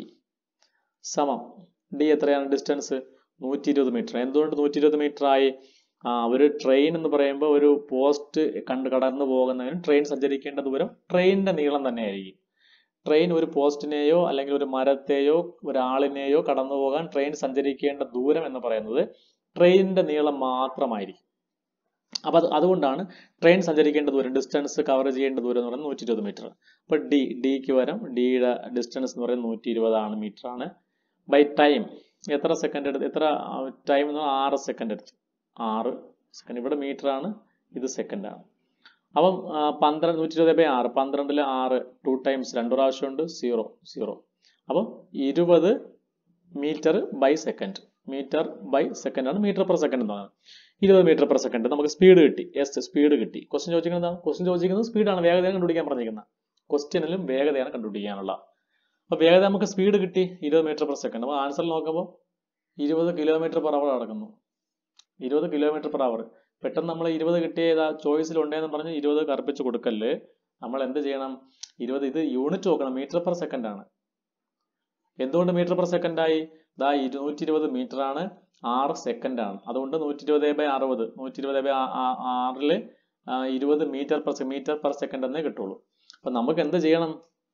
സമം ഡി എത്രയാണ് ഡിസ്റ്റൻസ് നൂറ്റി ഇരുപത് മീറ്റർ എന്തുകൊണ്ട് നൂറ്റി ഇരുപത് മീറ്റർ ആയി ആ ഒരു ട്രെയിൻ എന്ന് പറയുമ്പോൾ ഒരു പോസ്റ്റ് കണ്ട് കടന്നു പോകുന്നതിന് ട്രെയിൻ സഞ്ചരിക്കേണ്ട ദൂരം ട്രെയിനിന്റെ നീളം തന്നെയായിരിക്കും ട്രെയിൻ ഒരു പോസ്റ്റിനെയോ അല്ലെങ്കിൽ ഒരു മരത്തെയോ ഒരാളിനെയോ കടന്നു പോകാൻ ട്രെയിൻ സഞ്ചരിക്കേണ്ട ദൂരം എന്ന് പറയുന്നത് ട്രെയിനിന്റെ നീളം മാത്രമായിരിക്കും അപ്പൊ അത് അതുകൊണ്ടാണ് ട്രെയിൻ സഞ്ചരിക്കേണ്ട ദൂരം ഡിസ്റ്റൻസ് കവർ ചെയ്യേണ്ട ദൂരം എന്ന് പറയുന്നത് നൂറ്റി ഇരുപത് മീറ്റർ അപ്പൊ ഡി ഡിക്ക് വരം ഡിയുടെ ഡിസ്റ്റൻസ് എന്ന് പറയുന്നത് നൂറ്റി ഇരുപതാണ് മീറ്റർ ആണ് ബൈ ടൈം എത്ര സെക്കൻഡ് എടുത്ത് എത്ര ടൈം എന്ന് പറഞ്ഞാൽ ആറ് സെക്കൻഡ് എടുത്തു ആറ് സെക്കൻഡ് ഇവിടെ മീറ്റർ ആണ് ഇത് സെക്കൻഡ് ആണ് അപ്പം പന്ത്രണ്ട് നൂറ്റി ഇരുപത് ബൈ ആറ് പന്ത്രണ്ടില് ആറ് ടു ടൈംസ് രണ്ട് പ്രാവശ്യമുണ്ട് സീറോ സീറോ അപ്പം ഇരുപത് metre by second metre by second ആണ് മീറ്റർ പെർ സെക്കൻഡ് എന്ന് പറയുന്നത് ഇരുപത് മീറ്റർ പെർ സെക്കൻഡ് നമുക്ക് സ്പീഡ് കിട്ടി എസ് സ്പീഡ് കിട്ടി ക്വസ്റ്റ്യൻ ചോദിക്കുന്നത് എന്താണ് ക്വസ്റ്റ്യൻ ചോദിക്കുന്നത് സ്പീഡാണ് വേഗതയാണ് കണ്ടുപിടിക്കാൻ പറഞ്ഞിരിക്കുന്നത് ക്വസ്റ്റ്യനിലും വേഗതയാണ് കണ്ടുപിടിക്കാനുള്ള അപ്പോൾ വേഗത നമുക്ക് സ്പീഡ് കിട്ടി ഇരുപത് മീറ്റർ പെർ സെക്കൻഡ് അപ്പോൾ ആൻസറിൽ നോക്കുമ്പോൾ ഇരുപത് കിലോമീറ്റർ പെർ അവർ നടക്കുന്നു ഇരുപത് കിലോമീറ്റർ പെർ അവർ പെട്ടെന്ന് നമ്മൾ ഇരുപത് കിട്ടിയ ചോയ്സിൽ ഉണ്ടെന്ന് പറഞ്ഞ് ഇരുപത് കറുപ്പിച്ച് കൊടുക്കല് നമ്മൾ എന്ത് ചെയ്യണം ഇരുപത് ഇത് യൂണിറ്റ് നോക്കണം മീറ്റർ പെർ സെക്കൻഡ് ആണ് എന്തുകൊണ്ട് മീറ്റർ പെർ സെക്കൻഡ് ആയി ദാ ഇരുന്നൂറ്റി ഇരുപത് മീറ്റർ ആണ് ആറ് സെക്കൻഡ് ആണ് അതുകൊണ്ട് നൂറ്റി ഇരുപത് ബൈ അറുപത് നൂറ്റി ഇരുപത് ബൈ ആറില് ഇരുപത് metre per metre per second എന്നേ കിട്ടുള്ളൂ അപ്പൊ നമുക്ക് എന്ത് ചെയ്യണം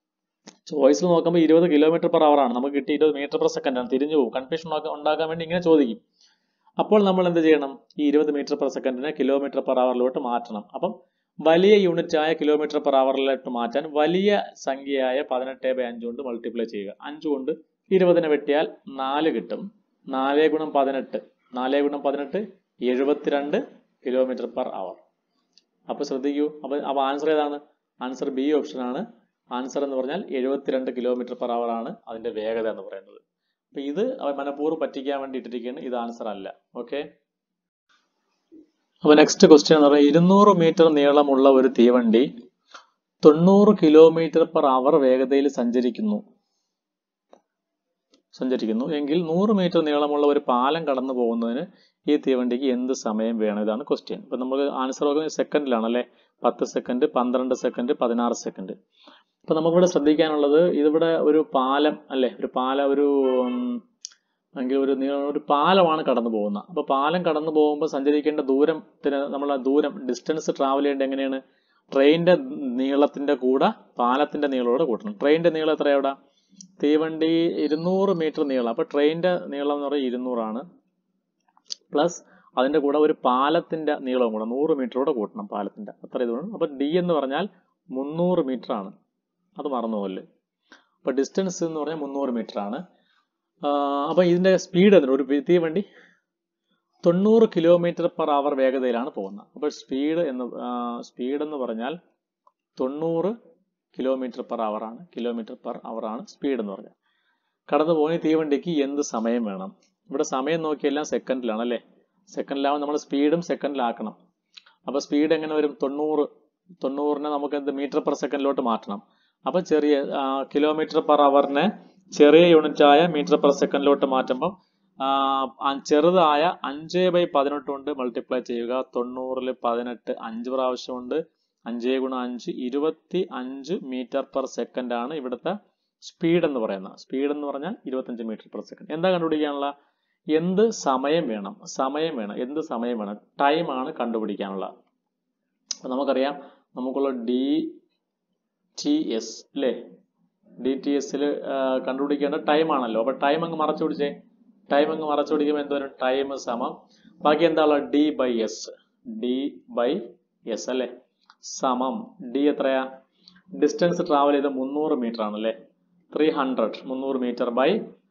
ചോയ്സിൽ നോക്കുമ്പോൾ ഇരുപത് കിലോമീറ്റർ പെർ അവർ ആണ് നമുക്ക് കിട്ടിയ ഇരുപത് മീറ്റർ പെർ സെക്കൻഡ് ആണ് തിരിഞ്ഞു പോകും കൺഫ്യൂഷൻ ഉണ്ടാക്കാൻ വേണ്ടി ഇങ്ങനെ ചോദിക്കും അപ്പോൾ നമ്മൾ എന്ത് ചെയ്യണം ഈ ഇരുപത് മീറ്റർ പെർ സെക്കൻഡിനെ കിലോമീറ്റർ പെർ അവറിലോട്ട് മാറ്റണം അപ്പം വലിയ യൂണിറ്റ് ആയ കിലോമീറ്റർ പെർ അവറിലോട്ട് മാറ്റാൻ വലിയ സംഖ്യയായ പതിനെട്ട് ബൈ അഞ്ച് കൊണ്ട് മൾട്ടിപ്ലൈ ചെയ്യുക അഞ്ച് കൊണ്ട് ഇരുപതിനെ വെട്ടിയാൽ നാല് കിട്ടും നാല് ഗുണം പതിനെട്ട് നാല് ഗുണം പതിനെട്ട് എഴുപത്തിരണ്ട് കിലോമീറ്റർ പെർ അവർ അപ്പൊ ശ്രദ്ധിക്കൂ അപ്പൊ അപ്പൊ ആൻസർ ഏതാണ് ആൻസർ ബി ഓപ്ഷൻ ആണ് ആൻസർ എന്ന് പറഞ്ഞാൽ എഴുപത്തിരണ്ട് കിലോമീറ്റർ പെർ അവർ ആണ് അതിന്റെ വേഗത എന്ന് പറയുന്നത് അപ്പൊ ഇത് അവൻ മനഃപൂർവ്വം പറ്റിക്കാൻ വേണ്ടി ഇട്ടിരിക്കുകയാണ് ഇത് ആൻസർ അല്ല ഓക്കെ അപ്പൊ നെക്സ്റ്റ് ക്വസ്റ്റ്യൻ എന്ന് പറയുന്നത് ഇരുന്നൂറ് മീറ്റർ നീളമുള്ള ഒരു തീവണ്ടി തൊണ്ണൂറ് കിലോമീറ്റർ പെർ അവർ വേഗതയിൽ സഞ്ചരിക്കുന്നു സഞ്ചരിക്കുന്നു എങ്കിൽ നൂറ് മീറ്റർ നീളമുള്ള ഒരു പാലം കടന്നു പോകുന്നതിന് ഈ തീവണ്ടിക്ക് എന്ത് സമയം വേണം ഇതാണ് ക്വസ്റ്റ്യൻ ഇപ്പൊ നമുക്ക് ആൻസർ നോക്കുന്നത് സെക്കൻഡിലാണ് അല്ലെ പത്ത് സെക്കൻഡ് പന്ത്രണ്ട് സെക്കൻഡ് പതിനാറ് സെക്കൻഡ് അപ്പൊ നമുക്കിവിടെ ശ്രദ്ധിക്കാനുള്ളത് ഇതിവിടെ ഒരു പാലം അല്ലെ ഒരു പാലം ഒരു അല്ലെങ്കിൽ ഒരു ഒരു പാലമാണ് കടന്നു പോകുന്നത് അപ്പൊ പാലം കടന്നു പോകുമ്പോൾ സഞ്ചരിക്കേണ്ട ദൂരത്തിന് നമ്മൾ ദൂരം ഡിസ്റ്റൻസ് ട്രാവൽ ചെയ്യേണ്ടത് എങ്ങനെയാണ് ട്രെയിനിന്റെ നീളത്തിന്റെ കൂടെ പാലത്തിന്റെ നീളത്തോടെ കൂട്ടണം ട്രെയിനിന്റെ നീളം എത്രയാ ഇവിടെ തീവണ്ടി ഇരുന്നൂറ് മീറ്റർ നീളം അപ്പൊ ട്രെയിനിന്റെ നീളം എന്ന് പറയുന്നത് ഇരുന്നൂറാണ് പ്ലസ് അതിന്റെ കൂടെ ഒരു പാലത്തിന്റെ നീളവും കൂടെ നൂറ് മീറ്ററോടെ കൂട്ടണം പാലത്തിന്റെ അത്ര ഇത് വേണം അപ്പൊ ഡി എന്ന് പറഞ്ഞാൽ മുന്നൂറ് മീറ്റർ ആണ് അത് മറന്നുപോലെ അപ്പൊ ഡിസ്റ്റൻസ് എന്ന് പറഞ്ഞാൽ മുന്നൂറ് മീറ്റർ ആണ് ആഹ് അപ്പൊ ഇതിന്റെ സ്പീഡ് എന്തിനാ ഒരു തീവണ്ടി തൊണ്ണൂറ് കിലോമീറ്റർ പെർ അവർ വേഗതയിലാണ് പോകുന്നത് അപ്പോൾ സ്പീഡ് എന്ന് സ്പീഡ് എന്ന് പറഞ്ഞാൽ തൊണ്ണൂറ് കിലോമീറ്റർ പെർ അവർ ആണ് കിലോമീറ്റർ പെർ അവർ ആണ് സ്പീഡ് എന്ന് പറഞ്ഞാൽ കടന്നു പോകുന്ന ഈ തീവണ്ടിക്ക് എന്ത് സമയം വേണം ഇവിടെ സമയം നോക്കിയെല്ലാം സെക്കൻഡിലാണ് അല്ലേ സെക്കൻഡിലാവും നമ്മൾ സ്പീഡും സെക്കൻഡിലാക്കണം അപ്പോൾ സ്പീഡ് എങ്ങനെ വരും തൊണ്ണൂറ് തൊണ്ണൂറിനെ നമുക്ക് എന്ത് മീറ്റർ പെർ സെക്കൻഡിലോട്ട് മാറ്റണം അപ്പോൾ ചെറിയ കിലോമീറ്റർ പെർ അവറിനെ ചെറിയ യൂണിറ്റായ മീറ്റർ പെർ സെക്കൻഡിലോട്ട് മാറ്റുമ്പോൾ ആ, ആ ചെറുതായ അഞ്ച് ബൈ പതിനെട്ട് കൊണ്ട് മൾട്ടിപ്ലൈ ചെയ്യുക തൊണ്ണൂറിൽ പതിനെട്ട് അഞ്ച് പ്രാവശ്യമുണ്ട് അഞ്ച് ഗുണം അഞ്ച് ഇരുപത്തി അഞ്ച് മീറ്റർ പെർ സെക്കൻഡ് ആണ് ഇവിടുത്തെ സ്പീഡ് എന്ന് പറയുന്നത് സ്പീഡ് എന്ന് പറഞ്ഞാൽ ഇരുപത്തഞ്ച് മീറ്റർ പെർ സെക്കൻഡ് എന്താ കണ്ടുപിടിക്കാനുള്ള എന്ത് സമയം വേണം സമയം വേണം എന്ത് സമയം വേണം ടൈം ആണ് കണ്ടുപിടിക്കാനുള്ള അപ്പൊ നമുക്കറിയാം നമുക്കുള്ള ഡി ടി എസ് അല്ലേ ഡി ടി എസിൽ കണ്ടുപിടിക്കേണ്ട ടൈം ആണല്ലോ അപ്പൊ ടൈം അങ്ങ് മറച്ചു പിടിച്ചേ ടൈം അങ്ങ് മറച്ചു പിടിക്കുമ്പോൾ എന്തോരം ടൈം സമം ബാക്കി എന്താ ഉള്ളത് D by S D by S അല്ലേ സമം ഡി എത്രയാ ഡിസ്റ്റൻസ് ട്രാവൽ ചെയ്ത മുന്നൂറ് മീറ്റർ ആണല്ലേ ത്രീ ഹൺഡ്രഡ് മുന്നൂറ് മീറ്റർ ബൈ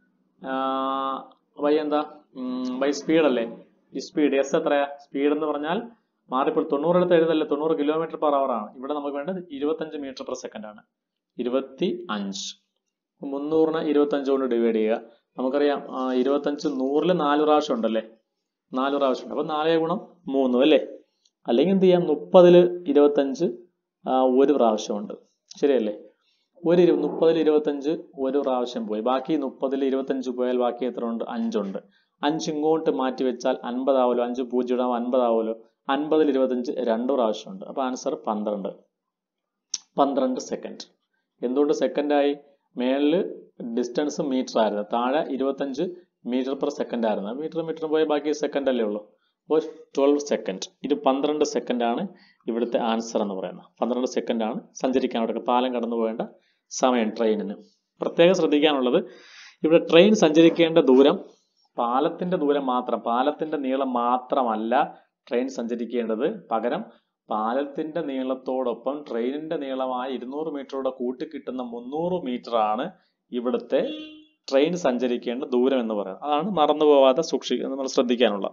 ബൈ എന്താ ബൈ സ്പീഡ് അല്ലേ ഈ സ്പീഡ് എസ് എത്രയാ സ്പീഡ് എന്ന് പറഞ്ഞാൽ മാറിപ്പോൾ തൊണ്ണൂറെടുത്ത് എഴുതല്ലേ തൊണ്ണൂറ് കിലോമീറ്റർ പെർ അവർ ആണ് ഇവിടെ നമുക്ക് വേണ്ടത് ഇരുപത്തഞ്ച് മീറ്റർ പെർ സെക്കൻഡ് ആണ് ഇരുപത്തി അഞ്ച് മുന്നൂറിന് ഇരുപത്തഞ്ച് കൊണ്ട് ഡിവൈഡ് ചെയ്യുക നമുക്കറിയാം ആ, ഇരുപത്തഞ്ച് നൂറിൽ നാല് പ്രാവശ്യം ഉണ്ടല്ലേ നാല് പ്രാവശ്യം ഉണ്ട് അപ്പൊ നാല് ഗുണം മൂന്ന് അല്ലേ അല്ലെങ്കിൽ എന്ത് ചെയ്യാം മുപ്പതില് ഇരുപത്തഞ്ച് ആ, ഒരു പ്രാവശ്യമുണ്ട് ശരിയല്ലേ ഒരു ഇരു മുപ്പതിൽ ഇരുപത്തഞ്ച് ഒരു പ്രാവശ്യം പോയി ബാക്കി മുപ്പതിൽ ഇരുപത്തഞ്ച് പോയാൽ ബാക്കി എത്ര ഉണ്ട് അഞ്ചുണ്ട് അഞ്ച് ഇങ്ങോട്ട് മാറ്റി വെച്ചാൽ അൻപതാവുമല്ലോ അഞ്ച് പൂജ്യം ഇടാം അൻപതാവുമല്ലോ അൻപതിൽ ഇരുപത്തഞ്ച് രണ്ട് പ്രാവശ്യമുണ്ട് അപ്പൊ ആൻസർ പന്ത്രണ്ട് പന്ത്രണ്ട് സെക്കൻഡ് എന്തുകൊണ്ട് സെക്കൻഡ് ആയി മേളില് ഡിസ്റ്റൻസ് മീറ്റർ ആയിരുന്നു താഴെ ഇരുപത്തഞ്ച് മീറ്റർ പെർ സെക്കൻഡ് ആയിരുന്നു മീറ്റർ മീറ്റർ പോയ ബാക്കി സെക്കൻഡ് അല്ലേ ഉള്ളൂ അപ്പോൾ ട്വൽവ് സെക്കൻഡ് ഇത് പന്ത്രണ്ട് സെക്കൻഡ് ആണ് ഇവിടുത്തെ ആൻസർ എന്ന് പറയുന്നത് പന്ത്രണ്ട് സെക്കൻഡ് ആണ് സഞ്ചരിക്കാൻ അവിടെ പാലം കടന്നു പോകേണ്ട സമയം ട്രെയിനിന് പ്രത്യേകം ശ്രദ്ധിക്കാനുള്ളത് ഇവിടെ ട്രെയിൻ സഞ്ചരിക്കേണ്ട ദൂരം പാലത്തിന്റെ ദൂരം മാത്രം പാലത്തിന്റെ നീളം മാത്രമല്ല ട്രെയിൻ സഞ്ചരിക്കേണ്ടത് പകരം പാലത്തിന്റെ നീളത്തോടൊപ്പം ട്രെയിനിന്റെ നീളമായ ഇരുന്നൂറ് മീറ്ററോടെ കൂട്ടിക്കിട്ടുന്ന മുന്നൂറ് മീറ്റർ ആണ് ഇവിടുത്തെ ട്രെയിൻ സഞ്ചരിക്കേണ്ട ദൂരം എന്ന് പറയുന്നത് അതാണ് മറന്നു പോവാതെ സൂക്ഷി നമ്മൾ ശ്രദ്ധിക്കാനുള്ള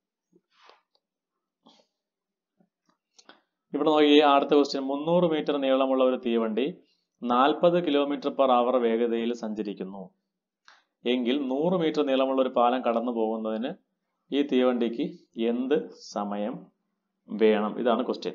ഇവിടെ നോക്കി അടുത്ത ക്വസ്റ്റ്യൻ മുന്നൂറ് മീറ്റർ നീളമുള്ള ഒരു തീവണ്ടി നാൽപ്പത് കിലോമീറ്റർ പെർ അവർ വേഗതയിൽ സഞ്ചരിക്കുന്നു എങ്കിൽ നൂറ് മീറ്റർ നീളമുള്ള ഒരു പാലം കടന്നു പോകുന്നതിന് ഈ തീവണ്ടിക്ക് എന്ത് സമയം വേണം ഇതാണ് ക്വസ്റ്റ്യൻ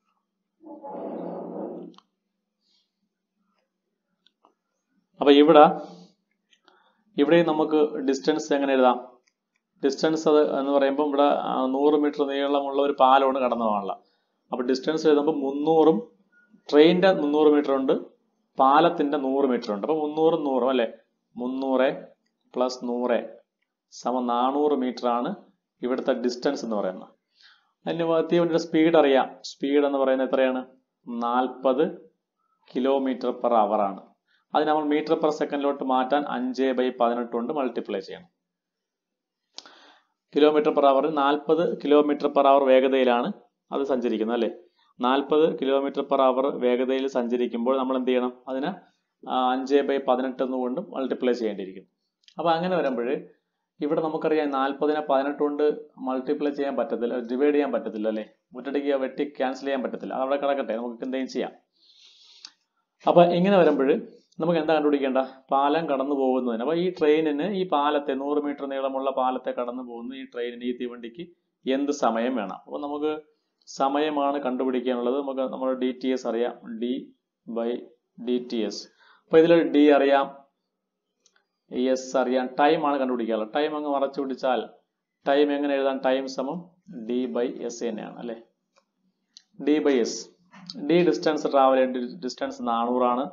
അപ്പൊ ഇവിടെ ഇവിടെ നമുക്ക് ഡിസ്റ്റൻസ് എങ്ങനെ എഴുതാം ഡിസ്റ്റൻസ് അത് എന്ന് പറയുമ്പോൾ ഇവിടെ ആ, നൂറ് മീറ്റർ നീളമുള്ള ഒരു പാലമാണ് കടന്നു പോകാനുള്ള അപ്പൊ ഡിസ്റ്റൻസ് എഴുതുമ്പോൾ മുന്നൂറും ട്രെയിനിന്റെ മുന്നൂറ് മീറ്റർ ഉണ്ട് പാലത്തിന്റെ നൂറ് മീറ്റർ ഉണ്ട് അപ്പൊ മുന്നൂറും നൂറും അല്ലെ മുന്നൂറ് പ്ലസ് നൂറ് സമം നാനൂറ് മീറ്റർ ആണ് ഇവിടുത്തെ ഡിസ്റ്റൻസ് എന്ന് പറയുന്നത് അതിന് തീവണ്ടിയുടെ സ്പീഡ് അറിയാം സ്പീഡ് എന്ന് പറയുന്നത് എത്രയാണ് നാൽപ്പത് കിലോമീറ്റർ പെർ അവർ ആണ് അത് നമ്മൾ മീറ്റർ പെർ സെക്കൻഡിലോട്ട് മാറ്റാൻ അഞ്ച് ബൈ പതിനെട്ട് കൊണ്ട് മൾട്ടിപ്ലൈ ചെയ്യണം കിലോമീറ്റർ പെർ അവർ നാൽപ്പത് കിലോമീറ്റർ പെർ അവർ വേഗതയിലാണ് അത് സഞ്ചരിക്കുന്നത് അല്ലേ നാൽപ്പത് കിലോമീറ്റർ പെർ അവർ വേഗതയിൽ സഞ്ചരിക്കുമ്പോൾ നമ്മൾ എന്ത് ചെയ്യണം അതിന് അഞ്ച് ബൈ പതിനെട്ട് കൊണ്ട് മൾട്ടിപ്ലൈ ചെയ്യേണ്ടിയിരിക്കും അപ്പൊ അങ്ങനെ വരുമ്പോൾ ഇവിടെ നമുക്കറിയാം നാൽപ്പതിനെ പതിനെട്ട് കൊണ്ട് മൾട്ടിപ്ലൈ ചെയ്യാൻ പറ്റത്തില്ല ഡിവൈഡ് ചെയ്യാൻ പറ്റത്തില്ല അല്ലേ മുറ്റടിക്ക് വെട്ടി ക്യാൻസൽ ചെയ്യാൻ പറ്റത്തില്ല അത് അവിടെ കിടക്കട്ടെ നമുക്ക് എന്തെങ്കിലും ചെയ്യാം അപ്പൊ ഇങ്ങനെ വരുമ്പോൾ നമുക്ക് എന്താ കണ്ടുപിടിക്കേണ്ട പാലം കടന്നു പോകുന്നതിന് അപ്പൊ ഈ ട്രെയിനിന് ഈ പാലത്തെ നൂറ് മീറ്റർ നീളമുള്ള പാലത്തെ കടന്നു പോകുന്ന ഈ ട്രെയിനിന് ഈ തീവണ്ടിക്ക് എന്ത് സമയം വേണം അപ്പൊ നമുക്ക് സമയമാണ് കണ്ടുപിടിക്കാനുള്ളത് നമുക്ക് നമ്മുടെ ഡി ടി എസ് അറിയാം D by D T S അപ്പൊ ഇതിൽ ഡി അറിയാം എസ് അറിയാം ടൈം ആണ് കണ്ടുപിടിക്കാനുള്ളത് ടൈം അങ്ങ് മറച്ചു പിടിച്ചാൽ ടൈം എങ്ങനെ എഴുതാൻ ടൈം സമം ഡി ബൈ എസ് തന്നെയാണ് അല്ലെ D by S D distance travel ചെയ്യേണ്ട ഡിസ്റ്റൻസ് നാനൂറാണ്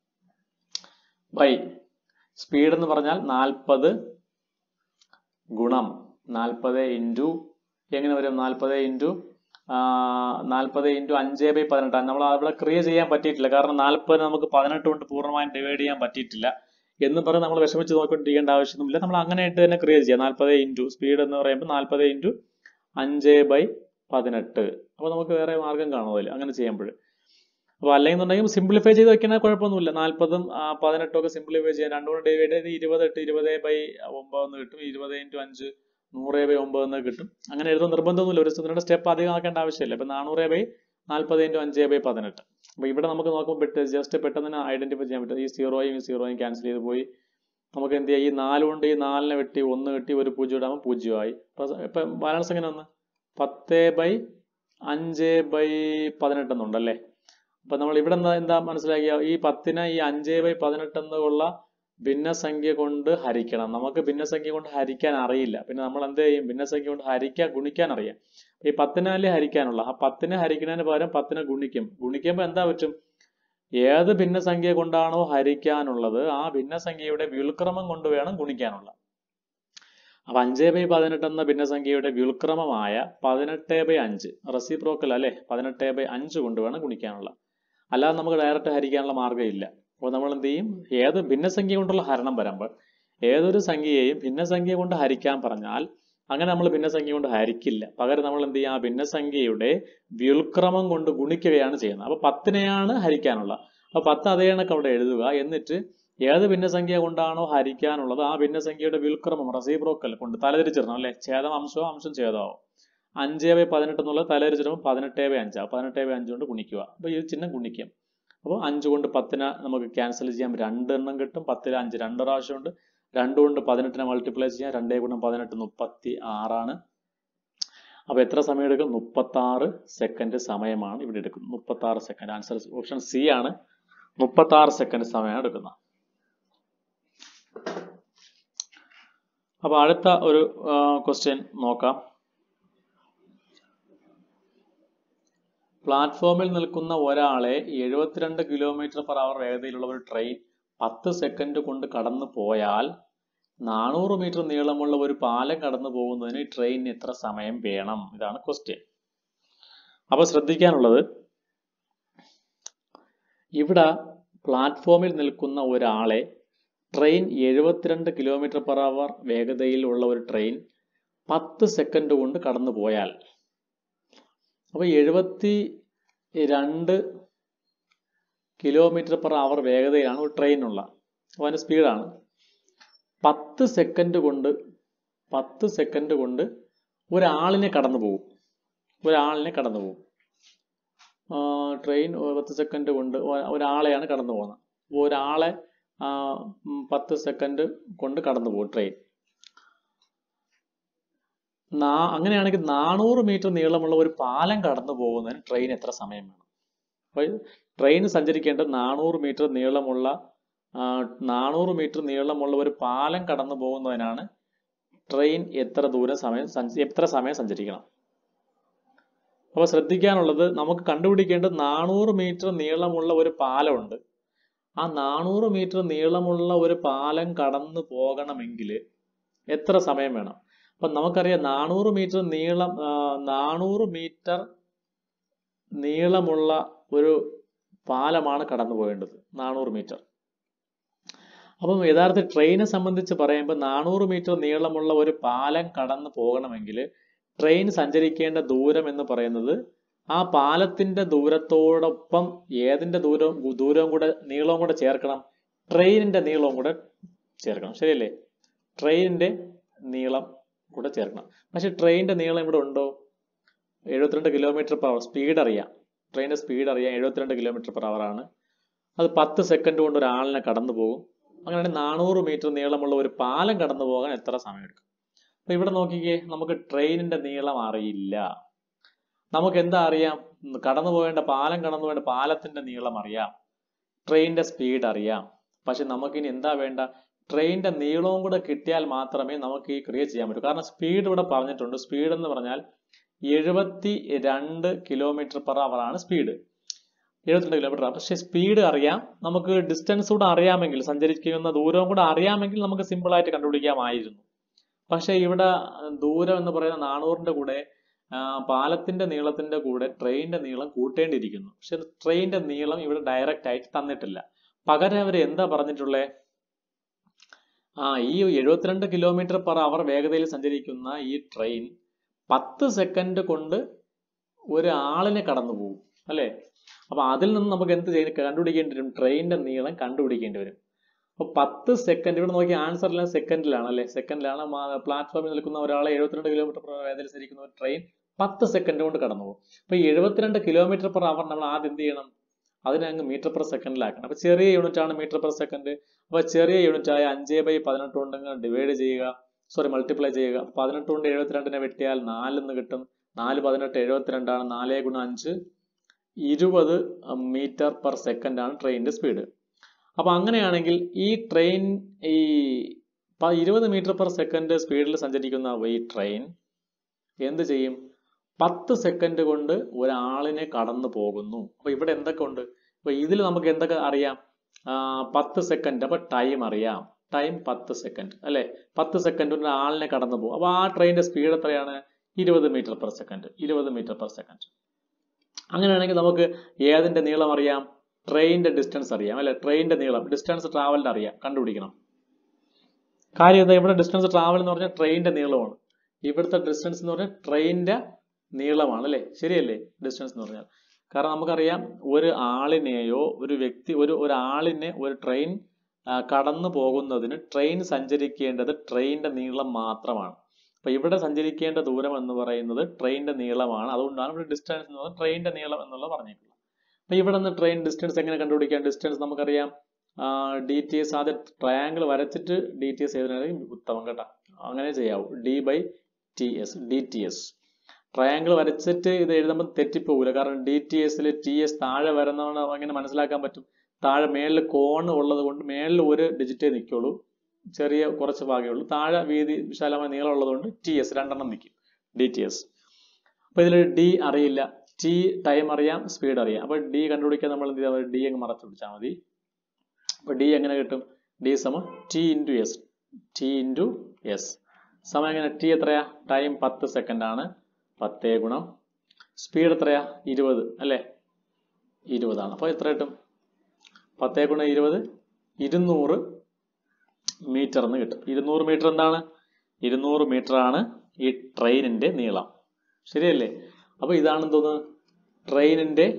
ബൈ സ്പീഡ് എന്ന് പറഞ്ഞാൽ നാൽപ്പത് ഗുണം നാൽപ്പത് ഇൻറ്റു എങ്ങനെ വരും നാൽപ്പത് ഇൻറ്റു നാൽപ്പത് ഇൻറ്റു അഞ്ച് ബൈ പതിനെട്ട് നമ്മൾ അവിടെ ക്രിയ ചെയ്യാൻ പറ്റിയിട്ടില്ല കാരണം നാൽപ്പത് നമുക്ക് പതിനെട്ട് കൊണ്ട് പൂർണ്ണമായും ഡിവൈഡ് ചെയ്യാൻ പറ്റിയിട്ടില്ല എന്ന് പറഞ്ഞ് നമ്മൾ വിഷമിച്ച് നോക്കിക്കൊണ്ടിരിക്കേണ്ട ആവശ്യമൊന്നുമില്ല നമ്മൾ അങ്ങനെ ആയിട്ട് തന്നെ ക്രിയ ചെയ്യാം നാൽപ്പത് ഇൻറ്റു സ്പീഡ് എന്ന് പറയുമ്പോൾ നാൽപ്പത് ഇൻറ്റു അഞ്ച് ബൈ പതിനെട്ട് അപ്പോൾ നമുക്ക് വേറെ മാർഗം കാണുമല്ലോ അങ്ങനെ ചെയ്യുമ്പോൾ അപ്പോൾ അല്ലെങ്കിൽ സിംപ്ലിഫൈ ചെയ്ത് വെക്കണ കുഴപ്പമൊന്നുമില്ല നാൽപ്പതും പതിനെട്ടും ഒക്കെ സിംപ്ലിഫൈ ചെയ്യാൻ രണ്ടും കൂടെ ഡിവൈഡ് ചെയ്ത് ഇരുപത് എട്ട് ഇരുപത് ബൈ ഒമ്പത് എന്ന് കിട്ടും ഇരുപത് ഇൻറ്റു അഞ്ച് നൂറ് ബൈ ഒമ്പത് എന്ന് കിട്ടും അങ്ങനെ എഴുതുന്ന നിർബന്ധമൊന്നുമില്ല ഒരു രണ്ട് സ്റ്റെപ്പ് അധികം ആക്കേണ്ട ആവശ്യമില്ല ഇപ്പം നാനൂറ് ബൈ നാൽപ്പത് ഇൻറ്റു അഞ്ച് ബൈ പതിനെട്ട് അപ്പോൾ ഇവിടെ നമുക്ക് നോക്കുമ്പോൾ പെട്ട് ജസ്റ്റ് പെട്ടെന്ന് തന്നെ ഐഡന്റിഫൈ ചെയ്യാൻ പറ്റും ഈ സീറോയും ഈ സീറോയും ക്യാൻസൽ ചെയ്ത് പോയി നമുക്ക് എന്ത് ചെയ്യാം ഈ നാല് കൊണ്ട് ഈ നാലിനെ വെട്ടി ഒന്ന് വെട്ടി ഒരു പൂജ്യം ഇടാകുമ്പോൾ പൂജ്യമായി ഇപ്പം ബാലൻസ് എങ്ങനെ വന്ന് പത്ത് ബൈ അഞ്ച് ബൈ പതിനെട്ട് എന്നുണ്ടല്ലേ അപ്പം നമ്മൾ ഇവിടെ എന്താ എന്താ മനസ്സിലാക്കിയ ഈ പത്തിനെ ഈ അഞ്ച് ബൈ പതിനെട്ട് എന്നുള്ള ഭിന്നസംഖ്യ കൊണ്ട് ഹരിക്കണം നമുക്ക് ഭിന്നസംഖ്യ കൊണ്ട് ഹരിക്കാൻ അറിയില്ല പിന്നെ നമ്മൾ എന്ത് ചെയ്യും ഭിന്നസംഖ്യ കൊണ്ട് ഹരിക്കാൻ ഗുണിക്കാൻ അറിയാം ഈ പത്തിനല്ലേ ഹരിക്കാനുള്ള ആ പത്തിനെ ഹരിക്കുന്നതിന് പകരം പത്തിനെ ഗുണിക്കും ഗുണിക്കുമ്പോൾ എന്താ പറ്റും ഏത് ഭിന്നസംഖ്യ കൊണ്ടാണോ ഹരിക്കാനുള്ളത് ആ ഭിന്നസംഖ്യയുടെ വ്യുൽക്രമം കൊണ്ട് വേണം ഗുണിക്കാനുള്ള അപ്പൊ അഞ്ച് ബൈ പതിനെട്ട് എന്ന ഭിന്നസംഖ്യയുടെ വ്യുൽക്രമമായ പതിനെട്ട് ബൈ അഞ്ച് റെസിപ്രോക്കൽ അല്ലെ പതിനെട്ട് ബൈ അഞ്ച് കൊണ്ട് വേണം ഗുണിക്കാനുള്ള അല്ലാതെ നമുക്ക് ഡയറക്റ്റ് ഹരിക്കാനുള്ള മാർഗ്ഗമില്ല അപ്പോൾ നമ്മൾ എന്ത് ചെയ്യും ഏത് ഭിന്നസംഖ്യ കൊണ്ടുള്ള ഹരണം വരുമ്പോൾ ഏതൊരു സംഖ്യയെയും ഭിന്നസംഖ്യ കൊണ്ട് ഹരിക്കാൻ പറഞ്ഞാൽ അങ്ങനെ നമ്മൾ ഭിന്നസംഖ്യ കൊണ്ട് ഹരിക്കില്ല പകരം നമ്മൾ എന്ത് ചെയ്യും ആ ഭിന്നസംഖ്യയുടെ വ്യുൽക്രമം കൊണ്ട് ഗുണിക്കുകയാണ് ചെയ്യുന്നത് അപ്പൊ പത്തിനെയാണ് ഹരിക്കാനുള്ളത് അപ്പൊ പത്ത് അതേ കണക്ക് അവിടെ എഴുതുക എന്നിട്ട് ഏത് ഭിന്നസംഖ്യ കൊണ്ടാണോ ഹരിക്കാനുള്ളത് ആ ഭിന്നസംഖ്യയുടെ വ്യുൽക്രമം റസീബ്രോക്കൽ കൊണ്ട് തലതിരിച്ചിടണം അല്ലെ ഛേദം അംശമോ അംശം ഛേദമാവോ അഞ്ച് ബൈ പതിനെട്ട് എന്നുള്ളത് തലതിരിച്ചിടുമ്പോൾ പതിനെട്ട് ബൈ അഞ്ചാവും പതിനെട്ട് ബൈ അഞ്ച് കൊണ്ട് ഗുണിക്കുക അപ്പൊ ഈ ചിഹ്നം ഗുണിക്കും അപ്പോൾ അഞ്ച് കൊണ്ട് പത്തിനെ നമുക്ക് ക്യാൻസൽ ചെയ്യാം രണ്ട് എണ്ണം കിട്ടും പത്തിൽ അഞ്ച് രണ്ട് പ്രാവശ്യമുണ്ട് രണ്ട് കൊണ്ട് പതിനെട്ടിനെ മൾട്ടിപ്ലൈ ചെയ്യാം രണ്ടേ ഗുണം പതിനെട്ട് മുപ്പത്തി ആറാണ് അപ്പൊ എത്ര സമയം എടുക്കും മുപ്പത്തി ആറ് സെക്കൻഡ് സമയമാണ് ഇവിടെ എടുക്കുന്നത് മുപ്പത്തി ആറ് സെക്കൻഡ് ആൻസർ ഓപ്ഷൻ സി ആണ് മുപ്പത്തി ആറ് സെക്കൻഡ് സമയമാണ് എടുക്കുന്നത് അപ്പൊ അടുത്ത ഒരു ക്വസ്റ്റ്യൻ നോക്കാം പ്ലാറ്റ്ഫോമിൽ നിൽക്കുന്ന ഒരാളെ എഴുപത്തിരണ്ട് കിലോമീറ്റർ പെർ അവർ വേഗതയിലുള്ള ഒരു ട്രെയിൻ പത്ത് സെക്കൻഡ് കൊണ്ട് കടന്നു പോയാൽ നാനൂറ് മീറ്റർ നീളമുള്ള ഒരു പാലം കടന്നു പോകുന്നതിന് ഈ ട്രെയിനിന് എത്ര സമയം വേണം ഇതാണ് ക്വസ്റ്റ്യൻ അപ്പൊ ശ്രദ്ധിക്കാനുള്ളത് ഇവിടെ പ്ലാറ്റ്ഫോമിൽ നിൽക്കുന്ന ഒരാളെ ട്രെയിൻ എഴുപത്തിരണ്ട് കിലോമീറ്റർ പെർ അവർ വേഗതയിലുള്ള ഒരു ട്രെയിൻ പത്ത് സെക്കൻഡ് കൊണ്ട് കടന്നു പോയാൽ അപ്പൊ എഴുപത്തി രണ്ട് കിലോമീറ്റർ പെർ അവർ വേഗതയിലാണ് ഒരു ട്രെയിനുള്ള അപ്പോൾ അതിൻ്റെ സ്പീഡാണ് പത്ത് സെക്കൻഡ് കൊണ്ട് പത്ത് സെക്കൻഡ് കൊണ്ട് ഒരാളിനെ കടന്നു പോകും ഒരാളിനെ കടന്നു പോകും ട്രെയിൻ പത്ത് സെക്കൻഡ് കൊണ്ട് ഒരാളെയാണ് കടന്നു പോകുന്നത് അപ്പോൾ ഒരാളെ പത്ത് സെക്കൻഡ് കൊണ്ട് കടന്നു പോകും ട്രെയിൻ നാ അങ്ങനെയാണെങ്കിൽ നാനൂറ് മീറ്റർ നീളമുള്ള ഒരു പാലം കടന്നു പോകുന്നതിന് ട്രെയിൻ എത്ര സമയം വേണം അപ്പോൾ ട്രെയിൻ സഞ്ചരിക്കേണ്ട നാനൂറ് മീറ്റർ നീളമുള്ള നാനൂറ് മീറ്റർ നീളമുള്ള ഒരു പാലം കടന്നു പോകുന്നതിനാണ് ട്രെയിൻ എത്ര ദൂരം സമയം എത്ര സമയം സഞ്ചരിക്കണം അപ്പോൾ ശ്രദ്ധിക്കാനുള്ളത് നമുക്ക് കണ്ടുപിടിക്കേണ്ടത് നാനൂറ് മീറ്റർ നീളമുള്ള ഒരു പാലമുണ്ട് ആ നാനൂറ് മീറ്റർ നീളമുള്ള ഒരു പാലം കടന്നു പോകണമെങ്കിൽ എത്ര സമയം വേണം അപ്പം നമുക്കറിയാം നാനൂറ് മീറ്റർ നീളം നാനൂറ് മീറ്റർ നീളമുള്ള ഒരു പാലമാണ് കടന്നു പോകേണ്ടത് നാനൂറ് മീറ്റർ അപ്പം യഥാർത്ഥ ട്രെയിനെ സംബന്ധിച്ച് പറയുമ്പോൾ നാനൂറ് മീറ്റർ നീളമുള്ള ഒരു പാലം കടന്നു പോകണമെങ്കിൽ ട്രെയിൻ സഞ്ചരിക്കേണ്ട ദൂരം എന്ന് പറയുന്നത് ആ പാലത്തിന്റെ ദൂരത്തോടൊപ്പം ഏതിന്റെ ദൂരവും ദൂരവും കൂടെ നീളവും കൂടെ ചേർക്കണം ട്രെയിനിന്റെ നീളവും കൂടെ ചേർക്കണം ശരിയല്ലേ ട്രെയിനിന്റെ നീളം കൂടെ ചേർക്കണം പക്ഷെ ട്രെയിനിന്റെ നീളം ഇവിടെ ഉണ്ടോ എഴുപത്തിരണ്ട് കിലോമീറ്റർ പെർ അവർ സ്പീഡ് അറിയാം ട്രെയിനിന്റെ സ്പീഡ് അറിയാം എഴുപത്തിരണ്ട് കിലോമീറ്റർ പെർ അവർ ആണ് അത് പത്ത് സെക്കൻഡ് കൊണ്ട് ഒരാളിനെ കടന്നു പോകും അങ്ങനെയാണെങ്കിൽ നാനൂറ് മീറ്റർ നീളമുള്ള ഒരു പാലം കടന്നു പോകാൻ എത്ര സമയം എടുക്കും അപ്പൊ ഇവിടെ നോക്കിക്കേ നമുക്ക് ട്രെയിനിന്റെ നീളം അറിയില്ല നമുക്ക് എന്താ അറിയാം കടന്നു പോകേണ്ട പാലം കടന്നു പോകേണ്ട പാലത്തിന്റെ നീളം അറിയാം ട്രെയിനിന്റെ സ്പീഡ് അറിയാം പക്ഷെ നമുക്കിനി എന്താ വേണ്ട ട്രെയിനിന്റെ നീളവും കൂടെ കിട്ടിയാൽ മാത്രമേ നമുക്ക് ഈ ക്രിയ ചെയ്യാൻ പറ്റൂ കാരണം സ്പീഡ് ഇവിടെ പറഞ്ഞിട്ടുണ്ട് സ്പീഡ് എന്ന് പറഞ്ഞാൽ എഴുപത്തി രണ്ട് കിലോമീറ്റർ പെർ അവർ ആണ് സ്പീഡ് എഴുപത്തിരണ്ട് കിലോമീറ്റർ പക്ഷെ സ്പീഡ് അറിയാം നമുക്ക് ഡിസ്റ്റൻസ് കൂടെ അറിയാമെങ്കിൽ സഞ്ചരിക്കുന്ന ദൂരവും കൂടെ അറിയാമെങ്കിൽ നമുക്ക് സിമ്പിൾ ആയിട്ട് കണ്ടുപിടിക്കാമായിരുന്നു പക്ഷെ ഇവിടെ ദൂരം എന്ന് പറയുന്ന നാനൂറിന്റെ കൂടെ ആ, പാലത്തിന്റെ നീളത്തിന്റെ കൂടെ ട്രെയിനിന്റെ നീളം കൂട്ടേണ്ടിയിരിക്കുന്നു പക്ഷെ ട്രെയിനിന്റെ നീളം ഇവിടെ ഡയറക്റ്റ് ആയിട്ട് തന്നിട്ടില്ല പകരം അവർ എന്താ പറഞ്ഞിട്ടുള്ളത് ആ ഈ എഴുപത്തിരണ്ട് കിലോമീറ്റർ പെർ അവർ വേഗതയിൽ സഞ്ചരിക്കുന്ന ഈ ട്രെയിൻ പത്ത് സെക്കൻഡ് കൊണ്ട് ഒരു ആളിനെ കടന്നു പോകും അല്ലേ അപ്പൊ അതിൽ നിന്ന് നമുക്ക് എന്ത് ചെയ്ത് കണ്ടുപിടിക്കേണ്ടി വരും ട്രെയിനിന്റെ നീളം കണ്ടുപിടിക്കേണ്ടി വരും അപ്പൊ പത്ത് സെക്കൻഡ് ഇവിടെ നോക്കി ആൻസർ എല്ലാം സെക്കൻഡിലാണ് അല്ലെ സെക്കൻഡിലാണ് പ്ലാറ്റ്ഫോമിൽ നിൽക്കുന്ന ഒരാളെ എഴുപത്തിരണ്ട് കിലോമീറ്റർ പെർ വേഗതയിൽ സഞ്ചരിക്കുന്ന ഒരു ട്രെയിൻ പത്ത് സെക്കൻഡ് കൊണ്ട് കടന്നു പോകും അപ്പൊ ഈ എഴുപത്തിരണ്ട് കിലോമീറ്റർ പെർ അവർ നമ്മൾ ആദ്യം എന്ത് ചെയ്യണം അതിനെ അങ്ങ് മീറ്റർ പെർ സെക്കൻഡിലാക്കണം അപ്പൊ ചെറിയ യൂണിറ്റ് ആണ് മീറ്റർ പെർ സെക്കൻഡ് അപ്പൊ ചെറിയ യൂണിറ്റ് ആയ അഞ്ച് ബൈ പതിനെട്ട് കൊണ്ട് ഡിവൈഡ് ചെയ്യുക സോറി മൾട്ടിപ്ലൈ ചെയ്യുക പതിനെട്ട് കൊണ്ട് എഴുപത്തിരണ്ടിനെ വെട്ടിയാൽ നാലെന്ന് കിട്ടും നാല് പതിനെട്ട് എഴുപത്തിരണ്ടാണ് നാല് ഗുണം അഞ്ച് ഇരുപത് മീറ്റർ പെർ സെക്കൻഡ് ആണ് ട്രെയിനിന്റെ സ്പീഡ് അപ്പൊ അങ്ങനെയാണെങ്കിൽ ഈ ട്രെയിൻ ഈ പ- ഇരുപത് മീറ്റർ പെർ സെക്കൻഡ് സ്പീഡിൽ സഞ്ചരിക്കുന്ന ഈ ട്രെയിൻ എന്ത് ചെയ്യും പത്ത് സെക്കൻഡ് കൊണ്ട് ഒരാളിനെ കടന്നു പോകുന്നു അപ്പൊ ഇവിടെ എന്തൊക്കെ ഉണ്ട് അപ്പൊ ഇതിൽ നമുക്ക് എന്തൊക്കെ അറിയാം ആ, പത്ത് സെക്കൻഡ് അപ്പൊ ടൈം അറിയാം ടൈം പത്ത് സെക്കൻഡ് അല്ലെ പത്ത് സെക്കൻഡ് കൊണ്ട് ആളിനെ കടന്നു പോകും അപ്പൊ ആ ട്രെയിനിന്റെ സ്പീഡ് എത്രയാണ് ഇരുപത് മീറ്റർ പെർ സെക്കൻഡ് ഇരുപത് മീറ്റർ പെർ സെക്കൻഡ് അങ്ങനെയാണെങ്കിൽ നമുക്ക് ഏതിന്റെ നീളം അറിയാം ട്രെയിനിന്റെ ഡിസ്റ്റൻസ് അറിയാം അല്ലെ ട്രെയിനിന്റെ നീളം ഡിസ്റ്റൻസ് ട്രാവലിന്റെ അറിയാം കണ്ടുപിടിക്കണം കാര്യം എന്താ ഇവിടെ ഡിസ്റ്റൻസ് ട്രാവൽ എന്ന് പറഞ്ഞാൽ ട്രെയിനിന്റെ നീളമാണ് ഇവിടുത്തെ ഡിസ്റ്റൻസ് എന്ന് പറഞ്ഞാൽ ട്രെയിനിന്റെ നീളമാണ് അല്ലേ ശരിയല്ലേ ഡിസ്റ്റൻസ് എന്ന് പറഞ്ഞാൽ കാരണം നമുക്കറിയാം ഒരു ആളിനെയോ ഒരു വ്യക്തി ഒരു ഒരാളിനെ ഒരു ട്രെയിൻ കടന്നു പോകുന്നതിന് ട്രെയിൻ സഞ്ചരിക്കേണ്ടത് ട്രെയിനിന്റെ നീളം മാത്രമാണ് അപ്പൊ ഇവിടെ സഞ്ചരിക്കേണ്ട ദൂരം എന്ന് പറയുന്നത് ട്രെയിനിന്റെ നീളമാണ് അതുകൊണ്ടാണ് ഇവിടെ ഡിസ്റ്റൻസ് എന്ന് പറയുന്നത് ട്രെയിനിന്റെ നീളം എന്നുള്ളത് പറഞ്ഞിട്ടുള്ളത് അപ്പൊ ഇവിടെ നിന്ന് ട്രെയിൻ ഡിസ്റ്റൻസ് എങ്ങനെ കണ്ടുപിടിക്കാം ഡിസ്റ്റൻസ് നമുക്കറിയാം ഡി ടി എസ് ആദ്യം ട്രയാങ്കിൾ വരച്ചിട്ട് ഡി ടി എസ് എഴുതുന്നതായിരിക്കും ഉത്തമം കേട്ടോ അങ്ങനെ ചെയ്യാവൂ D by T S D T S triangle വരച്ചിട്ട് ഇത് എഴുതുമ്പോൾ തെറ്റിപ്പോകില്ല കാരണം ഡി ടി എസിൽ ടി എസ് താഴെ വരുന്നതുകൊണ്ട് നമുക്ക് എങ്ങനെ മനസ്സിലാക്കാൻ പറ്റും താഴെ മേളിൽ കോണ് ഉള്ളത് കൊണ്ട് മേളിൽ ഒരു ഡിജിറ്റേ നിൽക്കുള്ളൂ ചെറിയ കുറച്ച് ഭാഗമേ ഉള്ളൂ താഴെ വീതി വിശാലമായ നീളം ഉള്ളതുകൊണ്ട് ടി എസ് രണ്ടെണ്ണം നിൽക്കും ഡി ടി എസ് അപ്പൊ ഇതിൽ ഡി അറിയില്ല ടി ടൈം അറിയാം സ്പീഡ് അറിയാം അപ്പൊ ഡി കണ്ടുപിടിക്കാൻ നമ്മൾ എന്ത് ചെയ്താൽ ഡി അങ്ങ് മറച്ചു പിടിച്ചാൽ മതി അപ്പൊ ഡി എങ്ങനെ കിട്ടും ഡി സമം T into S T into S സമയം എങ്ങനെ ടി എത്രയാ ടൈം പത്ത് സെക്കൻഡ് ആണ് പത്തേ ഗുണം സ്പീഡ് എത്രയാ ഇരുപത് അല്ലേ ഇരുപതാണ് അപ്പോൾ എത്ര കിട്ടും പത്തേ ഗുണം ഇരുപത് ഇരുന്നൂറ് മീറ്റർ എന്ന് കിട്ടും ഇരുന്നൂറ് മീറ്റർ എന്താണ് ഇരുന്നൂറ് മീറ്റർ ആണ് ഈ ട്രെയിനിന്റെ നീളം ശരിയല്ലേ അപ്പൊ ഇതാണെന്ന് തോന്നുന്നു ട്രെയിനിന്റെ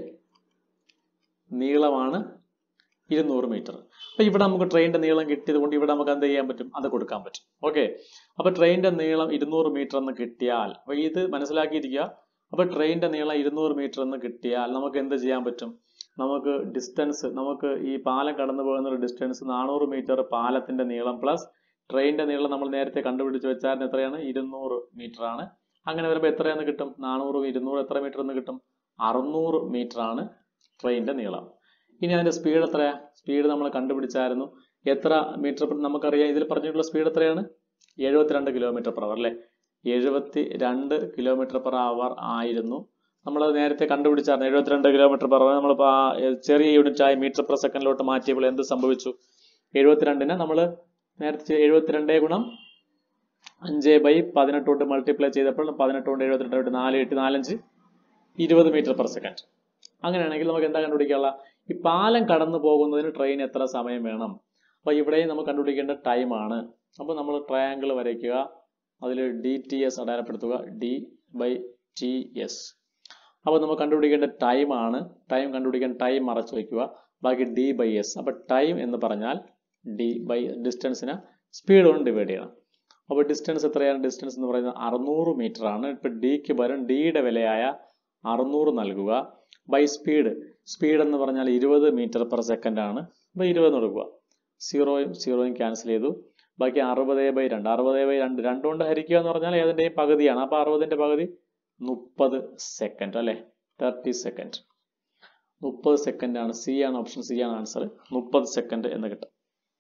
നീളമാണ് ഇരുന്നൂറ് മീറ്റർ അപ്പൊ ഇവിടെ നമുക്ക് ട്രെയിനിന്റെ നീളം കിട്ടിയത് കൊണ്ട് ഇവിടെ നമുക്ക് എന്ത് ചെയ്യാൻ പറ്റും അത് കൊടുക്കാൻ പറ്റും ഓക്കെ അപ്പൊ ട്രെയിനിന്റെ നീളം ഇരുന്നൂറ് മീറ്റർ എന്ന് കിട്ടിയാൽ അപ്പൊ ഇത് മനസ്സിലാക്കിയിരിക്കുക അപ്പൊ ട്രെയിനിന്റെ നീളം ഇരുന്നൂറ് മീറ്റർ എന്ന് കിട്ടിയാൽ നമുക്ക് എന്ത് ചെയ്യാൻ പറ്റും നമുക്ക് ഡിസ്റ്റൻസ് നമുക്ക് ഈ പാലം കടന്നു പോകുന്ന ഒരു ഡിസ്റ്റൻസ് നാനൂറ് മീറ്റർ പാലത്തിന്റെ നീളം പ്ലസ് ട്രെയിനിന്റെ നീളം നമ്മൾ നേരത്തെ കണ്ടുപിടിച്ച് വെച്ചാൽ എത്രയാണ് ഇരുന്നൂറ് മീറ്റർ ആണ് അങ്ങനെ വരുമ്പോൾ എത്രയെന്ന് കിട്ടും നാനൂറും ഇരുന്നൂറ് എത്ര മീറ്റർ എന്ന് കിട്ടും അറുന്നൂറ് മീറ്റർ ആണ് ട്രെയിനിന്റെ നീളം ഇനി അതിന്റെ സ്പീഡ് എത്രയാ സ്പീഡ് നമ്മൾ കണ്ടുപിടിച്ചായിരുന്നു എത്ര മീറ്റർ നമുക്കറിയാം ഇതിൽ പറഞ്ഞിട്ടുള്ള സ്പീഡ് എത്രയാണ് എഴുപത്തിരണ്ട് കിലോമീറ്റർ പെർ അവർ അല്ലെ എഴുപത്തി രണ്ട് കിലോമീറ്റർ പെർ അവർ ആയിരുന്നു നമ്മൾ നേരത്തെ കണ്ടുപിടിച്ചായിരുന്നു എഴുപത്തിരണ്ട് കിലോമീറ്റർ പെർ അവർ നമ്മൾ ചെറിയ യൂണിറ്റ് ആയി മീറ്റർ പെർ സെക്കൻഡിലോട്ട് മാറ്റിയപ്പോൾ എന്ത് സംഭവിച്ചു എഴുപത്തിരണ്ടിനെ നമ്മൾ നേരത്തെ എഴുപത്തിരണ്ടേ ഗുണം അഞ്ച് ബൈ പതിനെട്ട് കൊണ്ട് മൾട്ടിപ്ലൈ ചെയ്തപ്പോൾ പതിനെട്ട് കൊണ്ട് എഴുപത്തിരണ്ട് കൊണ്ട് നാല് എട്ട് നാലഞ്ച് ഇരുപത് മീറ്റർ പെർ സെക്കൻഡ് അങ്ങനെയാണെങ്കിൽ നമുക്ക് എന്താ കണ്ടുപിടിക്കാനുള്ള ഈ പാലം കടന്നു പോകുന്നതിന് ട്രെയിൻ എത്ര സമയം വേണം അപ്പൊ ഇവിടെ നമുക്ക് കണ്ടുപിടിക്കേണ്ട ടൈം ആണ് അപ്പൊ നമ്മൾ ട്രയാങ്കിൾ വരയ്ക്കുക അതിൽ ഡി ടി എസ് അടയാളപ്പെടുത്തുക ഡി ബൈ ടി എസ് അപ്പോൾ നമുക്ക് കണ്ടുപിടിക്കേണ്ട ടൈം ആണ് ടൈം കണ്ടുപിടിക്കാൻ ടൈം മറച്ചു വയ്ക്കുക ബാക്കി ഡി ബൈ എസ് അപ്പൊ ടൈം എന്ന് പറഞ്ഞാൽ ഡി ബൈ ഡിസ്റ്റൻസിനെ സ്പീഡ് കൊണ്ട് ഡിവൈഡ് ചെയ്യണം അപ്പോൾ ഡിസ്റ്റൻസ് എത്രയാണ് ഡിസ്റ്റൻസ് എന്ന് പറയുന്നത് അറുന്നൂറ് മീറ്റർ ആണ് ഇപ്പൊ ഡിക്ക് പകരം ഡിയുടെ വിലയായ അറുന്നൂറ് നൽകുക ബൈ സ്പീഡ് സ്പീഡ് എന്ന് പറഞ്ഞാൽ ഇരുപത് മീറ്റർ പെർ സെക്കൻഡ് ആണ് അപ്പോൾ ഇരുപത് കൊടുക്കുക സീറോയും സീറോയും ക്യാൻസൽ ചെയ്തു ബാക്കി അറുപത് ബൈ രണ്ട് അറുപത് ബൈ രണ്ട് രണ്ട് കൊണ്ട് ഹരിക്കുക എന്ന് പറഞ്ഞാൽ ഏതിൻ്റെയും പകുതിയാണ് അപ്പോൾ അറുപതിൻ്റെ പകുതി മുപ്പത് സെക്കൻഡ് അല്ലേ തേർട്ടി സെക്കൻഡ് മുപ്പത് സെക്കൻഡ് ആണ് സി ആണ് ഓപ്ഷൻ സി ആണ് ആൻസർ മുപ്പത് സെക്കൻഡ് എന്ന് കിട്ടും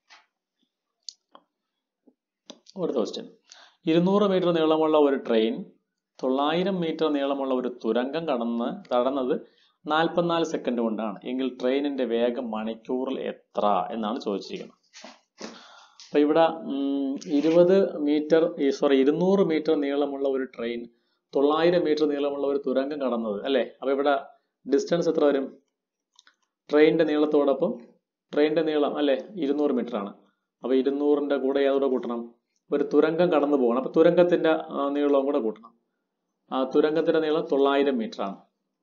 അടുത്ത ക്വസ്റ്റ്യൻ ഇരുന്നൂറ് മീറ്റർ നീളമുള്ള ഒരു ട്രെയിൻ തൊള്ളായിരം മീറ്റർ നീളമുള്ള ഒരു തുരങ്കം കടന്ന് കടന്നത് നാൽപ്പത്തിനാല് സെക്കൻഡ് കൊണ്ടാണ് എങ്കിൽ ട്രെയിനിന്റെ വേഗം മണിക്കൂറിൽ എത്ര എന്നാണ് ചോദിച്ചിരിക്കുന്നത് അപ്പൊ ഇവിടെ ഇരുപത് മീറ്റർ സോറി ഇരുന്നൂറ് മീറ്റർ നീളമുള്ള ഒരു ട്രെയിൻ തൊള്ളായിരം മീറ്റർ നീളമുള്ള ഒരു തുരങ്കം കടന്നത് അല്ലേ അപ്പൊ ഇവിടെ ഡിസ്റ്റൻസ് എത്ര വരും ട്രെയിനിന്റെ നീളത്തോടൊപ്പം ട്രെയിനിന്റെ നീളം അല്ലേ ഇരുന്നൂറ് മീറ്റർ ആണ് അപ്പൊ ഇരുന്നൂറിന്റെ കൂടെ ഏതോടെ കൂട്ടണം ഒരു തുരങ്കം കടന്നു പോകണം അപ്പൊ തുരങ്കത്തിന്റെ ആ, നീളവും കൂടെ കൂട്ടണം ആ തുരങ്കത്തിന്റെ നീളം തൊള്ളായിരം മീറ്റർ ആണ്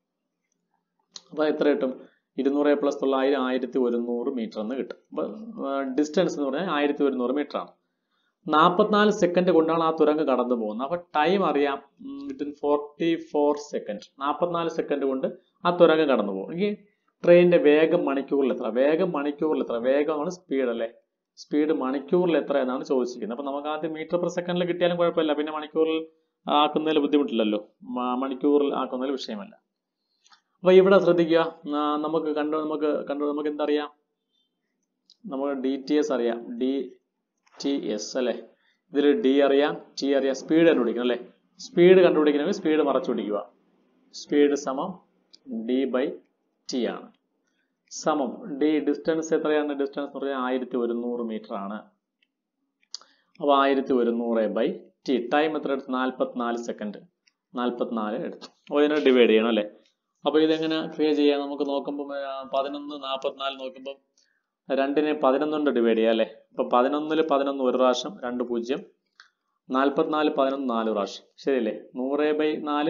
അപ്പൊ എത്ര കിട്ടും ഇരുന്നൂറ് പ്ലസ് തൊള്ളായിരം ആയിരത്തി ഒരുന്നൂറ് മീറ്റർ എന്ന് കിട്ടും അപ്പൊ ഡിസ്റ്റൻസ് എന്ന് പറഞ്ഞാൽ ആയിരത്തി ഒരുന്നൂറ് മീറ്റർ ആണ് നാൽപ്പത്തിനാല് സെക്കൻഡ് കൊണ്ടാണ് ആ തുരങ്കം കടന്നു പോകുന്നത് അപ്പൊ ടൈം അറിയാം വിത്തിൻ ഫോർട്ടി ഫോർ സെക്കൻഡ് നാൽപ്പത്തിനാല് സെക്കൻഡ് കൊണ്ട് ആ തുരങ്കം കടന്നു പോകും എങ്കിൽ ട്രെയിനിന്റെ വേഗം മണിക്കൂറിൽ എത്ര വേഗം മണിക്കൂറിൽ എത്ര വേഗമാണ് സ്പീഡ് അല്ലേ സ്പീഡ് മണിക്കൂറിൽ എത്ര എന്നാണ് ചോദിച്ചിരിക്കുന്നത് അപ്പൊ നമുക്ക് ആദ്യം മീറ്റർ പെർ സെക്കൻഡിൽ കിട്ടിയാലും കുഴപ്പമില്ല പിന്നെ മണിക്കൂറിൽ ആക്കുന്നതിൽ ബുദ്ധിമുട്ടില്ലല്ലോ മ- മണിക്കൂറിൽ ആക്കുന്നതിൽ വിഷയമല്ല അപ്പൊ ഇവിടെ ശ്രദ്ധിക്കുക ആ, നമുക്ക് കണ്ടു നമുക്ക് കണ്ടു നമുക്ക് എന്തറിയാം നമുക്ക് ഡി ടി എസ് അറിയാം ഡി ടി എസ് അല്ലെ ഇതിൽ ഡി അറിയാം ടി അറിയാം സ്പീഡ് കണ്ടുപിടിക്കണം അല്ലെ സ്പീഡ് കണ്ടുപിടിക്കണമെങ്കിൽ സ്പീഡ് മറച്ചു പിടിക്കുക സ്പീഡ് സമം ഡി ബൈ ടി ആണ് സമം ഡി ഡിസ്റ്റൻസ് എത്രയാണ് ഡിസ്റ്റൻസ് എന്ന് പറഞ്ഞാൽ ആയിരത്തി ഒരുന്നൂറ് മീറ്റർ ആണ് അപ്പോൾ ആയിരത്തി ഒരുന്നൂറ് ബൈ ടി ടൈം എത്ര എടുത്തു നാൽപ്പത്തിനാല് സെക്കൻഡ് നാൽപ്പത്തിനാല് എടുത്തു അപ്പോൾ ഇതിനെ ഡിവൈഡ് ചെയ്യണം അല്ലേ അപ്പോൾ ഇതെങ്ങനെ ക്രിയ ചെയ്യാം നമുക്ക് നോക്കുമ്പോൾ പതിനൊന്ന് നാൽപ്പത്തിനാല് നോക്കുമ്പോൾ രണ്ടിനെ പതിനൊന്ന് കൊണ്ട് ഡിവൈഡ് ചെയ്യാം അല്ലേ അപ്പോൾ പതിനൊന്നിൽ പതിനൊന്ന് ഒരു പ്രാവശ്യം രണ്ട് പൂജ്യം നാൽപ്പത്തിനാല് പതിനൊന്ന് നാല് പ്രാവശ്യം ശരിയല്ലേ നൂറ് ബൈ നാല്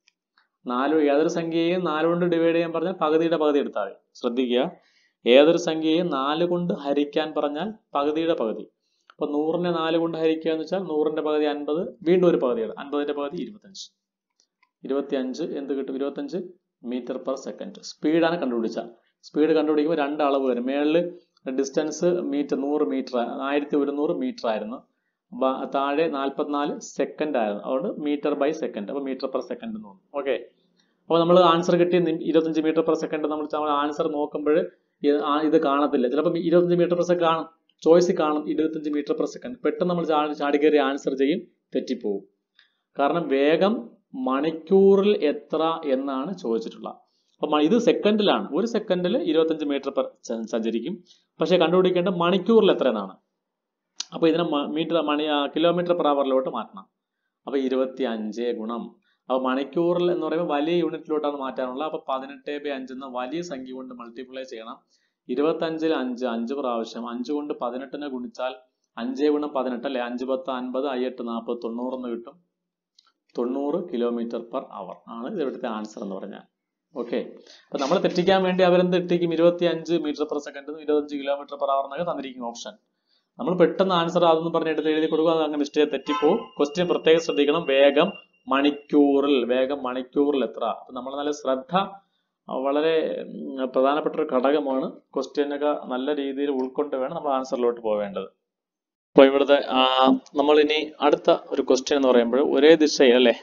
നാല് ഏതൊരു സംഖ്യയെയും നാല് കൊണ്ട് ഡിവൈഡ് ചെയ്യാൻ പറഞ്ഞാൽ പകുതിയുടെ പകുതി എടുത്താൽ മതി ശ്രദ്ധിക്കുക ഏതൊരു സംഖ്യയെയും നാല് കൊണ്ട് ഹരിക്കാൻ പറഞ്ഞാൽ പകുതിയുടെ പകുതി അപ്പൊ നൂറിനെ നാല് കൊണ്ട് ഹരിക്കുക എന്ന് വെച്ചാൽ നൂറിന്റെ പകുതി അൻപത് വീണ്ടും ഒരു പകുതിയാണ് അൻപതിന്റെ പകുതി ഇരുപത്തഞ്ച് ഇരുപത്തി അഞ്ച് എന്ത് കിട്ടും ഇരുപത്തഞ്ച് മീറ്റർ പെർ സെക്കൻഡ് സ്പീഡാണ് കണ്ടുപിടിച്ച സ്പീഡ് കണ്ടുപിടിക്കുമ്പോൾ രണ്ട് അളവ് വരും മേളിൽ ഡിസ്റ്റൻസ് മീറ്റർ നൂറ് മീറ്റർ ആയിരത്തി ഒരുന്നൂറ് മീറ്റർ ആയിരുന്നു ബ- താഴെ നാൽപ്പത്തിനാല് സെക്കൻഡ് ആയിരുന്നു അതുകൊണ്ട് മീറ്റർ ബൈ സെക്കൻഡ് അപ്പോൾ മീറ്റർ പെർ സെക്കൻഡ് എന്ന് തോന്നുന്നു ഓക്കെ അപ്പോൾ നമ്മൾ ആൻസർ കിട്ടി നി- ഇരുപത്തഞ്ച് മീറ്റർ പെർ സെക്കൻഡ് നമ്മൾ നമ്മൾ ആൻസർ നോക്കുമ്പോൾ ഇത് കാണത്തില്ല ചിലപ്പോൾ ഇരുപത്തഞ്ച് മീറ്റർ പെർ സെക്കൻഡ് കാണും ചോയ്സ് കാണും ഇരുപത്തഞ്ച് മീറ്റർ പെർ സെക്കൻഡ് പെട്ടെന്ന് നമ്മൾ ചാടി ചാടി കയറി ആൻസർ ചെയ്യും തെറ്റിപ്പോവും കാരണം വേഗം മണിക്കൂറിൽ എത്ര എന്നാണ് ചോദിച്ചിട്ടുള്ളത് അപ്പൊ മ- ഇത് സെക്കൻഡിലാണ് ഒരു സെക്കൻഡിൽ ഇരുപത്തഞ്ച് മീറ്റർ പെർ സഞ്ചരിക്കും പക്ഷെ കണ്ടുപിടിക്കേണ്ട മണിക്കൂറിൽ എത്ര എന്നാണ് അപ്പൊ ഇതിനെ മീറ്റർ മണി കിലോമീറ്റർ പെർ അവറിലോട്ട് മാറ്റണം അപ്പൊ ഇരുപത്തി അഞ്ച് ഗുണം അപ്പൊ മണിക്കൂറിൽ എന്ന് പറയുമ്പോൾ വലിയ യൂണിറ്റിലോട്ടാണ് മാറ്റാനുള്ളത് അപ്പൊ പതിനെട്ട് ബൈ അഞ്ച് എന്ന വലിയ സംഖ്യ കൊണ്ട് മൾട്ടിപ്ലൈ ചെയ്യണം ഇരുപത്തഞ്ചിൽ അഞ്ച് അഞ്ച് പ്രാവശ്യം അഞ്ച് കൊണ്ട് പതിനെട്ടിനെ ഗുണിച്ചാൽ അഞ്ച് ഗുണം പതിനെട്ട് അല്ലെ അഞ്ച് പത്ത് അൻപത് അയ്യെട്ട് നാൽപ്പത് തൊണ്ണൂറെന്ന് കിട്ടും തൊണ്ണൂറ് കിലോമീറ്റർ പെർ അവർ ആണ് ഇത് ഇവിടുത്തെ ആൻസർ എന്ന് പറഞ്ഞാൽ ഓക്കെ അപ്പൊ നമ്മൾ തെറ്റിക്കാൻ വേണ്ടി അവരെന്ത് തെറ്റിക്കും ഇരുപത്തി അഞ്ച് മീറ്റർ പെർ സെക്കൻഡ് ഇരുപത്തഞ്ച് കിലോമീറ്റർ പെർ അവർ എന്നൊക്കെ തന്നിരിക്കും ഓപ്ഷൻ നമ്മൾ പെട്ടെന്ന് ആൻസർ അതൊന്നും പറഞ്ഞ് എടുത്ത് എഴുതി കൊടുക്കുക അത് അങ്ങനെ മിസ്റ്റേക്ക് തെറ്റിപ്പോവും ക്വസ്റ്റ്യൻ പ്രത്യേകം ശ്രദ്ധിക്കണം വേഗം മണിക്കൂറിൽ വേഗം മണിക്കൂറിൽ എത്ര അപ്പൊ നമ്മൾ നല്ല ശ്രദ്ധ ആ, വളരെ ഉം, പ്രധാനപ്പെട്ട ഒരു ഘടകമാണ് ക്വസ്റ്റ്യനൊക്കെ നല്ല രീതിയിൽ ഉൾക്കൊണ്ട് വേണം നമ്മൾ ആൻസറിലോട്ട് പോവേണ്ടത് അപ്പൊ ഇവിടുത്തെ നമ്മൾ ഇനി അടുത്ത ഒരു ക്വസ്റ്റ്യൻ എന്ന് പറയുമ്പോൾ ഒരേ ദിശയിൽ അല്ലെ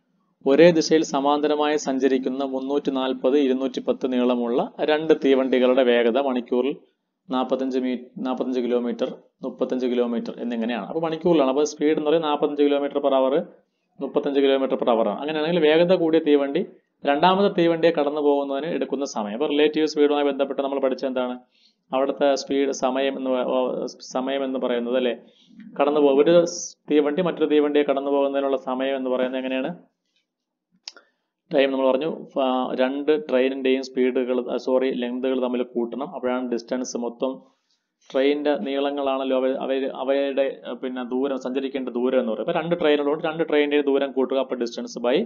ഒരേ ദിശയിൽ സമാന്തരമായി സഞ്ചരിക്കുന്ന മുന്നൂറ്റി നാൽപ്പത് ഇരുന്നൂറ്റി പത്ത് നീളമുള്ള രണ്ട് തീവണ്ടികളുടെ വേഗത മണിക്കൂറിൽ നാൽപ്പത്തഞ്ച് മീ നാൽപ്പത്തഞ്ച് കിലോമീറ്റർ മുപ്പത്തഞ്ച് കിലോമീറ്റർ എന്നിങ്ങനെയാണ് അപ്പോൾ മണിക്കൂറിലാണ് അപ്പോൾ സ്പീഡ് എന്ന് പറയുന്നത് നാൽപ്പത്തഞ്ച് കിലോമീറ്റർ പെർ അവർ മുപ്പത്തഞ്ച് കിലോമീറ്റർ പെർ അവർ ആണ് അങ്ങനെയാണെങ്കിൽ വേഗത കൂടിയ തീവണ്ടി രണ്ടാമത്തെ തീവണ്ടിയെ കടന്നു പോകുന്നതിന് എടുക്കുന്ന സമയം അപ്പോൾ റിലേറ്റീവ് സ്പീഡുമായി ബന്ധപ്പെട്ട് നമ്മൾ പഠിച്ചത് എന്താണ് അവിടുത്തെ സ്പീഡ് സമയം എന്ന് പ- ഓ, സമയം എന്ന് പറയുന്നത് അല്ലേ കടന്നു പോകും ഒരു തീവണ്ടി മറ്റൊരു തീവണ്ടിയെ കടന്നു പോകുന്നതിനുള്ള സമയം എന്ന് പറയുന്നത് എങ്ങനെയാണ് ടൈം നമ്മൾ പറഞ്ഞു ഫ- രണ്ട് ട്രെയിനിന്റെയും സ്പീഡുകൾ സോറി ലെങ്തുകൾ തമ്മിൽ കൂട്ടണം അപ്പോഴാണ് ഡിസ്റ്റൻസ് മൊത്തം ട്രെയിനിന്റെ നീളങ്ങളാണല്ലോ അവ അവർ അവയുടെ അഹ് പിന്നെ ദൂരം സഞ്ചരിക്കേണ്ട ദൂരം എന്ന് പറയുന്നത് അപ്പോൾ രണ്ട് ട്രെയിനുള്ളതുകൊണ്ട് രണ്ട് ട്രെയിനിന്റെ ദൂരം കൂട്ടുക അപ്പോൾ ഡിസ്റ്റൻസ് ബൈ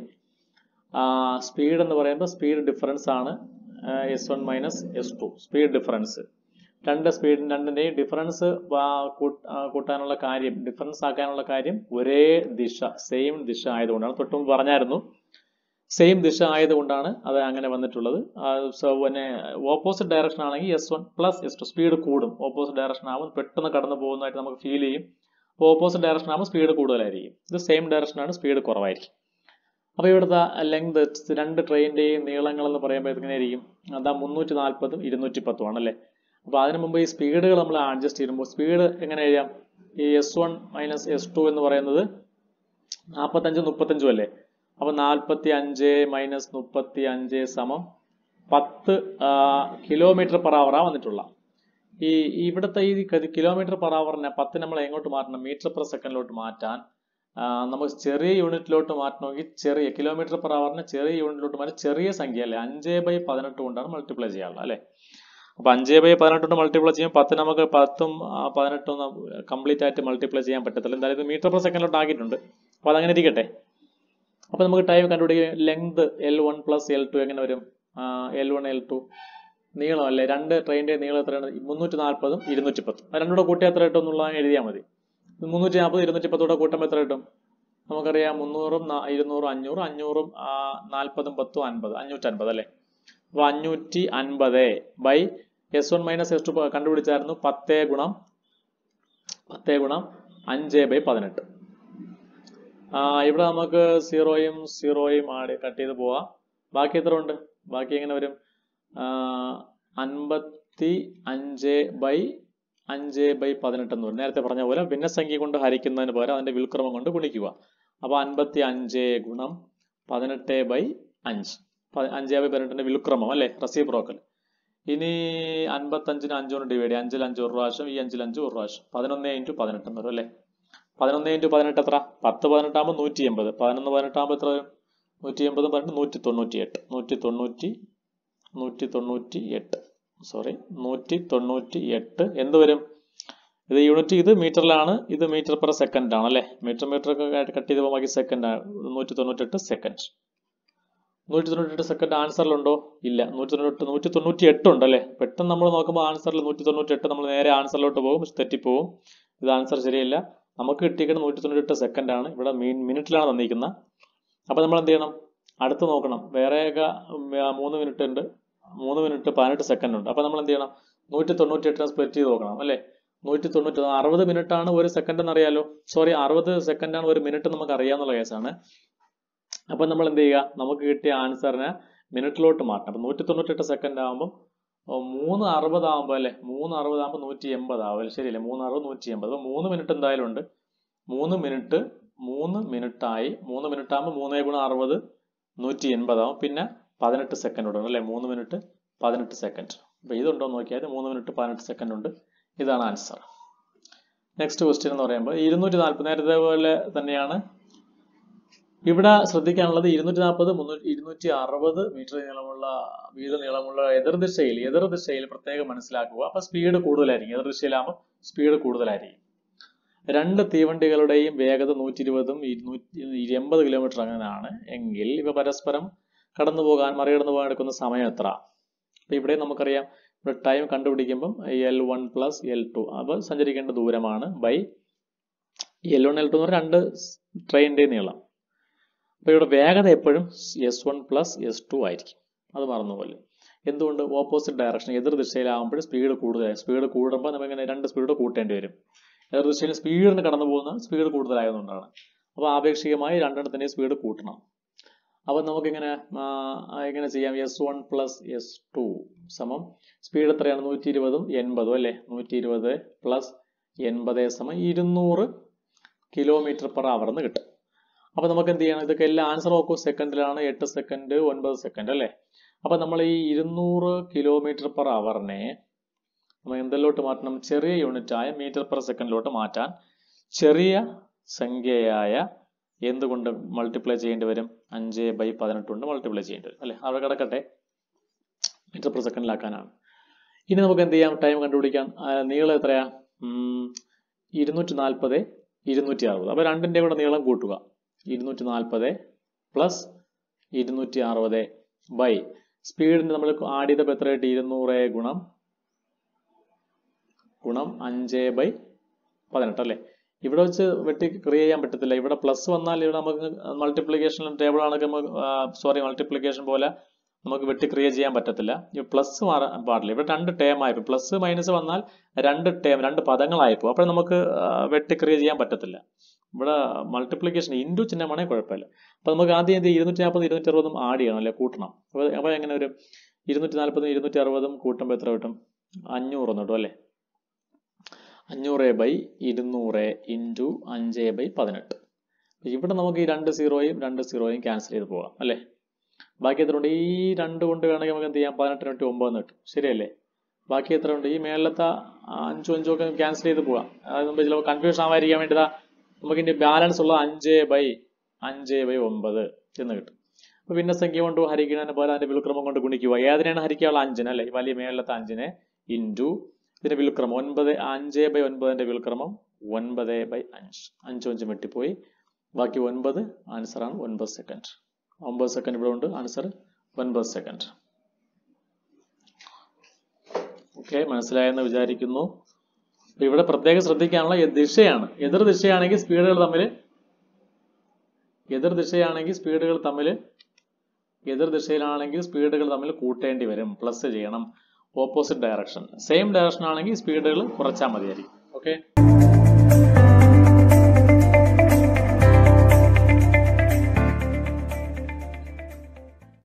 സ്പീഡ് എന്ന് പറയുമ്പോൾ സ്പീഡ് ഡിഫറൻസ് ആണ് S one minus S two speed difference രണ്ട് സ്പീഡ് രണ്ടിന്റെയും ഡിഫറൻസ് കൂട്ടാനുള്ള കാര്യം ഡിഫറൻസ് ആക്കാനുള്ള കാര്യം ഒരേ ദിശ സെയിം ദിശ ആയതുകൊണ്ടാണ് തൊട്ട് മുമ്പ് പറഞ്ഞായിരുന്നു സെയിം ദിശ ആയതുകൊണ്ടാണ് അത് അങ്ങനെ വന്നിട്ടുള്ളത് സോ പിന്നെ ഓപ്പോസിറ്റ് ഡയറക്ഷൻ ആണെങ്കിൽ S one plus S two speed കൂടും ഓപ്പോസിറ്റ് ഡയറക്ഷൻ ആകുമ്പോൾ പെട്ടെന്ന് കടന്നു പോകുന്നതായിട്ട് നമുക്ക് ഫീൽ ചെയ്യും അപ്പോൾ ഓപ്പോസിറ്റ് ഡയറക്ഷൻ ആകുമ്പോൾ സ്പീഡ് കൂടുതലായിരിക്കും ഇത് സെയിം ഡയറക്ഷനാണ് സ്പീഡ് കുറവായിരിക്കും അപ്പോൾ ഇവിടുത്തെ ലെങ്ത് രണ്ട് ട്രെയിനിന്റെയും നീളങ്ങൾ എന്ന് പറയുമ്പോൾ എങ്ങനെയായിരിക്കും അതാ മുന്നൂറ്റി നാൽപ്പതും ഇരുന്നൂറ്റി പത്തും ആണല്ലേ അപ്പോൾ അതിനു മുമ്പ് ഈ സ്പീഡുകൾ നമ്മൾ അഡ്ജസ്റ്റ് ചെയ്യുമ്പോൾ സ്പീഡ് എങ്ങനെ എഴുതാം ഈ S one minus S two എന്ന് പറയുന്നത് നാൽപ്പത്തഞ്ചും മുപ്പത്തഞ്ചും അല്ലേ അപ്പോൾ നാൽപ്പത്തി അഞ്ച് മൈനസ് മുപ്പത്തി അഞ്ച് സമം പത്ത് കിലോമീറ്റർ പെർ അവറാണ് വന്നിട്ടുള്ള ഈ ഇവിടുത്തെ ഈ കിലോമീറ്റർ പെർ അവറിനെ പത്ത് നമ്മൾ എങ്ങോട്ട് മാറ്റണം മീറ്റർ പെർ സെക്കൻഡിലോട്ട് മാറ്റാൻ ആ, നമുക്ക് ചെറിയ യൂണിറ്റിലോട്ട് മാറ്റണമെങ്കിൽ ചെറിയ കിലോമീറ്റർ പെർ അവറിനെ ചെറിയ യൂണിറ്റിലോട്ട് മാറ്റി ചെറിയ സംഖ്യ അല്ലേ അഞ്ച് ബൈ പതിനെട്ട് കൊണ്ടാണ് മൾട്ടിപ്ലൈ ചെയ്യാനുള്ളത് അല്ലേ അപ്പൊ അഞ്ച് ബൈ പതിനെട്ട് കൊണ്ട് മൾട്ടിപ്ലൈ ചെയ്യുമ്പോൾ പത്ത് നമുക്ക് പത്തും ആ, പതിനെട്ടും കംപ്ലീറ്റ് ആയിട്ട് മൾട്ടിപ്ലൈ ചെയ്യാൻ പറ്റത്തില്ല എന്തായാലും ഇത് മീറ്റർ പെർ സെക്കൻഡിലോട്ട് ആക്കിയിട്ടുണ്ട് അപ്പൊ അതങ്ങനെ ഇരിക്കട്ടെ അപ്പൊ നമുക്ക് ടൈം കണ്ടുപിടിക്കുക length L one plus L two എങ്ങനെ വരും എൽ വൺ എൽ ടു നീളം അല്ലേ രണ്ട് ട്രെയിനിന്റെ നീളം എത്രയാണ് മുന്നൂറ്റി നാൽപ്പതും ഇരുന്നൂറ്റി പത്തും അത് രണ്ടുകൂടെ കൂട്ടി എത്ര കിട്ടും എന്നുള്ളത് എഴുതിയാൽ മതി മുന്നൂറ്റി നാൽപ്പത് ഇരുന്നൂറ്റി പത്തോടെ കൂട്ടുമ്പോൾ എത്ര കിട്ടും നമുക്കറിയാം മുന്നൂറും നാ- ഇരുന്നൂറും അഞ്ഞൂറും അഞ്ഞൂറും ആ, നാൽപ്പതും പത്തും അൻപത് അഞ്ഞൂറ്റി അൻപത് അല്ലേ അപ്പൊ അഞ്ഞൂറ്റി അൻപത് by S one minus S two കണ്ടുപിടിച്ചായിരുന്നു പത്തേ ഗുണം പത്തേ ഗുണം അഞ്ച് ബൈ പതിനെട്ട് ആ, ഇവിടെ നമുക്ക് സീറോയും സീറോയും ആഡ് കട്ട് ചെയ്ത് പോവാം ബാക്കി എത്ര ഉണ്ട് ബാക്കി എങ്ങനെ വരും ആ, അൻപത്തി അഞ്ച് ബൈ അഞ്ച് ബൈ പതിനെട്ട് എന്ന് പറയും നേരത്തെ പറഞ്ഞ പോലെ ഭിന്നസംഖ്യ കൊണ്ട് ഹരിക്കുന്നതിന് പകരം അതിന്റെ വിൽക്രമം കൊണ്ട് ഗുണിക്കുക അപ്പൊ അൻപത്തി അഞ്ച് ഗുണം പതിനെട്ട് ബൈ അഞ്ച് പ- അഞ്ച് ബൈ പതിനെട്ടിന്റെ വിൽക്രമം അല്ലെ റെസിപ്രോക്കൽ ഇനി അൻപത്തഞ്ചിന് അഞ്ചുകൊണ്ട് ഡിവൈഡ് ചെയ്യാം അഞ്ചിൽ അഞ്ച് ഒരു പ്രാവശ്യം ഈ അഞ്ചിൽ അഞ്ച് ഒരു പ്രാവശ്യം പതിനൊന്ന് ഇൻറ്റു പതിനെട്ട് എന്ന് വരും അല്ലേ പതിനൊന്ന് ഇൻറ്റു പതിനെട്ട് എത്ര പത്ത് പതിനെട്ടാകുമ്പോൾ നൂറ്റി എൺപത് പതിനൊന്ന് പതിനെട്ടാകുമ്പോൾ എത്ര വരും നൂറ്റി എൺപത് പതിനെട്ട് നൂറ്റി തൊണ്ണൂറ്റി എട്ട് നൂറ്റി തൊണ്ണൂറ്റി നൂറ്റി തൊണ്ണൂറ്റി എട്ട് സോറി നൂറ്റി തൊണ്ണൂറ്റി എട്ട് എന്ത് വരും ഇത് യൂണിറ്റ് ഇത് മീറ്ററിലാണ് ഇത് മീറ്റർ പെർ സെക്കൻഡ് ആണ് അല്ലേ മീറ്റർ മീറ്റർ ഒക്കെ കട്ട് ചെയ്ത് പോകുമ്പോൾ ബാക്കി സെക്കൻഡ് ആണ് നൂറ്റി തൊണ്ണൂറ്റെട്ട് സെക്കൻഡ് നൂറ്റി തൊണ്ണൂറ്റെട്ട് സെക്കൻഡ് ആൻസറിലുണ്ടോ ഇല്ല നൂറ്റി തൊണ്ണൂറ്റി നൂറ്റി തൊണ്ണൂറ്റി എട്ട് ഉണ്ട് അല്ലേ പെട്ടെന്ന് നമ്മൾ നോക്കുമ്പോൾ ആൻസറിൽ നൂറ്റി തൊണ്ണൂറ്റി എട്ട് നമ്മൾ നേരെ ആൻസറിലോട്ട് പോകും പക്ഷെ തെറ്റിപ്പോവും ഇത് ആൻസർ ശരിയല്ല നമുക്ക് കിട്ടിയിരിക്കുന്നത് നൂറ്റി തൊണ്ണൂറ്റി എട്ട് സെക്കൻഡ് ആണ് ഇവിടെ മിനിറ്റിലാണ് തന്നിരിക്കുന്നത് അപ്പൊ നമ്മൾ എന്ത് ചെയ്യണം അടുത്ത് നോക്കണം വേറെയൊക്കെ ഉം, ആ, മൂന്ന് മിനിറ്റ് ഉണ്ട് മൂന്ന് മിനിറ്റ് പതിനെട്ട് സെക്കൻഡ് ഉണ്ട് അപ്പൊ നമ്മൾ എന്ത് ചെയ്യണം നൂറ്റി തൊണ്ണൂറ്റി എട്ടിനെ സ്പ്ലിറ്റ് ചെയ്ത് നോക്കണം അല്ലേ നൂറ്റി തൊണ്ണൂറ്റി അറുപത് മിനിറ്റ് ആണ് ഒരു സെക്കൻഡ് എന്ന് അറിയാലോ സോറി അറുപത് സെക്കൻഡ് ആണ് ഒരു മിനിറ്റ് നമുക്ക് അറിയാവുന്ന കേസാണ് അപ്പൊ നമ്മൾ എന്ത് ചെയ്യുക നമുക്ക് കിട്ടിയ ആൻസറിനെ മിനിറ്റിലോട്ട് മാറ്റണം അപ്പൊ നൂറ്റി തൊണ്ണൂറ്റെട്ട് സെക്കൻഡ് ആകുമ്പോൾ മൂന്ന് അറുപത് ആകുമ്പോൾ അല്ലെ മൂന്ന് അറുപത് ആകുമ്പോൾ നൂറ്റി എൺപത് ആവും അല്ലേ ശരിയല്ലേ മൂന്ന് അറുപത് നൂറ്റി എൺപത് അപ്പൊ മൂന്ന് മിനിറ്റ് എന്തായാലും ഉണ്ട് മൂന്ന് മിനിറ്റ് മൂന്ന് മിനിറ്റ് ആയി മൂന്ന് മിനിറ്റ് ആകുമ്പോൾ മൂന്നേ ഗുണം അറുപത് നൂറ്റി എൺപതാവും പിന്നെ പതിനെട്ട് സെക്കൻഡ് ഉണ്ട് അല്ലെ മൂന്ന് മിനിറ്റ് പതിനെട്ട് സെക്കൻഡ് അപ്പൊ ഇതുണ്ടോ എന്ന് നോക്കിയാൽ മൂന്ന് മിനിറ്റ് പതിനെട്ട് സെക്കൻഡ് ഉണ്ട് ഇതാണ് ആൻസർ നെക്സ്റ്റ് ക്വസ്റ്റ്യൻ എന്ന് പറയുമ്പോൾ ഇരുന്നൂറ്റി നാൽപ്പത് നേരത്തെ പോലെ തന്നെയാണ് ഇവിടെ ശ്രദ്ധിക്കാനുള്ളത് ഇരുന്നൂറ്റി നാൽപ്പത് മുന്നൂറ്റി ഇരുന്നൂറ്റി അറുപത് മീറ്റർ നീളമുള്ള വീത നീളമുള്ള എതിർദിശയിൽ എതിർദിശയിൽ പ്രത്യേകം മനസ്സിലാക്കുക അപ്പൊ സ്പീഡ് കൂടുതലായിരിക്കും എതിർദിശയിലാകുമ്പോൾ സ്പീഡ് കൂടുതലായിരിക്കും രണ്ട് തീവണ്ടികളുടെയും വേഗത നൂറ്റി ഇരുപതും ഇരുന്നൂറ്റി എൺപത് കിലോമീറ്റർ അങ്ങനെയാണ് എങ്കിൽ ഇവ പരസ്പരം കടന്നു പോകാൻ മറികടന്നു പോകാൻ എടുക്കുന്ന സമയം എത്ര അപ്പൊ ഇവിടെ നമുക്കറിയാം ഇവിടെ ടൈം കണ്ടുപിടിക്കുമ്പം L one plus L two അപ്പോൾ സഞ്ചരിക്കേണ്ട ദൂരമാണ് by L one L two എന്ന് പറഞ്ഞാൽ രണ്ട് ട്രെയിനിന്റെ നീളം അപ്പൊ ഇവിടെ വേഗത എപ്പോഴും S one plus S two ആയിരിക്കും അത് മറന്നുപോലെ എന്തുകൊണ്ട് ഓപ്പോസിറ്റ് ഡയറക്ഷൻ എതിർ ദിശയിലാകുമ്പോൾ സ്പീഡ് കൂടുതലായി സ്പീഡ് കൂടുമ്പോൾ നമുക്കിങ്ങനെ രണ്ട് സ്പീഡ് കൂട്ടേണ്ടി വരും എതിർ ദിശയിൽ സ്പീഡിന് കടന്നു പോകുന്ന സ്പീഡ് കൂടുതലായതുകൊണ്ടാണ് അപ്പോൾ ആപേക്ഷികമായി രണ്ടെണ്ണത്തിൻ്റെ സ്പീഡ് കൂട്ടണം അപ്പോൾ നമുക്കിങ്ങനെ ആ, എങ്ങനെ ചെയ്യാം S one plus S two സമം സ്പീഡ് എത്രയാണ് നൂറ്റി ഇരുപതും എൺപതും അല്ലേ നൂറ്റി ഇരുപത് പ്ലസ് എൺപത് സമം ഇരുന്നൂറ് കിലോമീറ്റർ പെർ അവർ എന്ന് കിട്ടും അപ്പൊ നമുക്ക് എന്ത് ചെയ്യണം ഇതൊക്കെ എല്ലാം ആൻസർ നോക്കൂ സെക്കൻഡിലാണ് എട്ട് സെക്കൻഡ് ഒൻപത് സെക്കൻഡ് അല്ലേ അപ്പൊ നമ്മൾ ഈ ഇരുന്നൂറ് കിലോമീറ്റർ പെർ അവറിനെ നമ്മൾ എന്തിലോട്ട് മാറ്റണം ചെറിയ യൂണിറ്റ് ആയ മീറ്റർ പെർ സെക്കൻഡിലോട്ട് മാറ്റാൻ ചെറിയ സംഖ്യയായ എന്തുകൊണ്ട് മൾട്ടിപ്ലൈ ചെയ്യേണ്ടി വരും അഞ്ച് ബൈ പതിനെട്ട് കൊണ്ട് മൾട്ടിപ്ലൈ ചെയ്യേണ്ടി വരും അല്ലെ അവിടെ കിടക്കട്ടെ മീറ്റർ പെർ സെക്കൻഡിലാക്കാനാണ് ഇനി നമുക്ക് എന്ത് ചെയ്യാം ടൈം കണ്ടുപിടിക്കാൻ ആ, നീളം എത്രയാ ഉം, ഇരുന്നൂറ്റി നാൽപ്പത് ഇരുന്നൂറ്റി അറുപത് അപ്പൊ രണ്ടിന്റെ കൂടെ നീളം കൂട്ടുക ഇരുന്നൂറ്റി നാൽപ്പത് പ്ലസ് ഇരുന്നൂറ്റി അറുപത് ബൈ സ്പീഡിന് നമ്മൾ ആഡ് ചെയ്തപ്പോൾ എത്ര കിട്ടി ഇരുന്നൂറ് ഗുണം ഗുണം അഞ്ച് ബൈ പതിനെട്ട് അല്ലേ ഇവിടെ വെച്ച് വെട്ടി ക്രിയ ചെയ്യാൻ പറ്റത്തില്ല ഇവിടെ പ്ലസ് വന്നാൽ ഇവിടെ നമുക്ക് മൾട്ടിപ്ലിക്കേഷൻ ടേബിൾ ആണെങ്കിൽ സോറി മൾട്ടിപ്ലിക്കേഷൻ പോലെ നമുക്ക് വെട്ടി ക്രിയ ചെയ്യാൻ പറ്റത്തില്ല ഈ പ്ലസ് മാറാൻ പാടില്ല ഇവിടെ രണ്ട് ടേം ആയിപ്പോ പ്ലസ് മൈനസ് വന്നാൽ രണ്ട് ടേം രണ്ട് പദങ്ങളായിപ്പോ അപ്പോൾ നമുക്ക് ആ, വെട്ടി ക്രിയ ചെയ്യാൻ പറ്റത്തില്ല ഇവിടെ മൾട്ടിപ്ലിക്കേഷൻ ഇൻറ്റു ചിഹ്നമാണെങ്കിൽ കുഴപ്പമില്ല അപ്പൊ നമുക്ക് ആദ്യം എന്ത് ഇരുന്നൂറ്റി നാൽപ്പത് ഇരുന്നൂറ്റി അറുപതും ആഡ് ചെയ്യണം അല്ലെ കൂട്ടണം അപ്പൊ അപ്പൊ എങ്ങനെ വരും ഇരുന്നൂറ്റി നാൽപ്പതും ഇരുന്നൂറ്റി അറുപതും കൂട്ടുമ്പോൾ എത്ര കിട്ടും അഞ്ഞൂറ് എന്ന് കിട്ടും അല്ലേ അഞ്ഞൂറ് ബൈ ഇരുന്നൂറ് ഇൻറ്റു അഞ്ച് ബൈ പതിനെട്ട് ഇവിടെ നമുക്ക് ഈ രണ്ട് സീറോയും രണ്ട് സീറോയും ക്യാൻസൽ ചെയ്ത് പോകാം അല്ലേ ബാക്കി എത്ര ഉണ്ട് ഈ രണ്ട് കൊണ്ട് വേണമെങ്കിൽ നമുക്ക് എന്ത് ചെയ്യാം പതിനെട്ടിന് ടു ഒമ്പത് കിട്ടും ശരിയല്ലേ ബാക്കി എത്ര ഉണ്ട് ഈ മേളത്തെ അഞ്ചും അഞ്ചും ഒക്കെ ക്യാൻസൽ ചെയ്ത് പോകാം അതായത് നമുക്ക് ചിലപ്പോൾ കൺഫ്യൂഷൻ ആവാതിരിക്കാൻ വേണ്ടിതാ നമുക്ക് ഇനി ബാലൻസ് ഉള്ള അഞ്ച് ബൈ അഞ്ച് ബൈ ഒമ്പത് എന്ന് കിട്ടും അപ്പൊ ഭിന്നസംഖ്യ കൊണ്ട് ഹരിക്കുന്നതിന് പോലെ അതിന്റെ വിൽക്രമം കൊണ്ട് ഗുണിക്കുക ഏതിനാണ് ഹരിക്കാനുള്ള അഞ്ചിന് അല്ലെ ഈ വലിയ മേളിലത്തെ അഞ്ചിനെ ഇൻറ്റു ഇതിന്റെ വിൽക്രമം ഒൻപത് അഞ്ച് ബൈ ഒൻപതിന്റെ വിൽക്രമം ഒൻപത് ബൈ അഞ്ച് അഞ്ചും അഞ്ചും വെട്ടിപ്പോയി ബാക്കി ഒൻപത് ആൻസർ ആണ് ഒൻപത് സെക്കൻഡ് ഒമ്പത് സെക്കൻഡ് ഇവിടെ ഉണ്ട് ആൻസർ ഒൻപത് സെക്കൻഡ് ഓക്കെ മനസ്സിലായെന്ന് വിചാരിക്കുന്നു അപ്പൊ ഇവിടെ പ്രത്യേകം ശ്രദ്ധിക്കാനുള്ള എ- ദിശയാണ് എതിർ ദിശയാണെങ്കിൽ സ്പീഡുകൾ തമ്മിൽ എതിർ ദിശയാണെങ്കിൽ സ്പീഡുകൾ തമ്മിൽ എതിർ ദിശയിലാണെങ്കിൽ സ്പീഡുകൾ തമ്മിൽ കൂട്ടേണ്ടി വരും പ്ലസ് ചെയ്യണം ഓപ്പോസിറ്റ് ഡയറക്ഷൻ സെയിം ഡയറക്ഷൻ ആണെങ്കിൽ സ്പീഡുകൾ കുറച്ചാൽ മതിയായിരിക്കും ഓക്കെ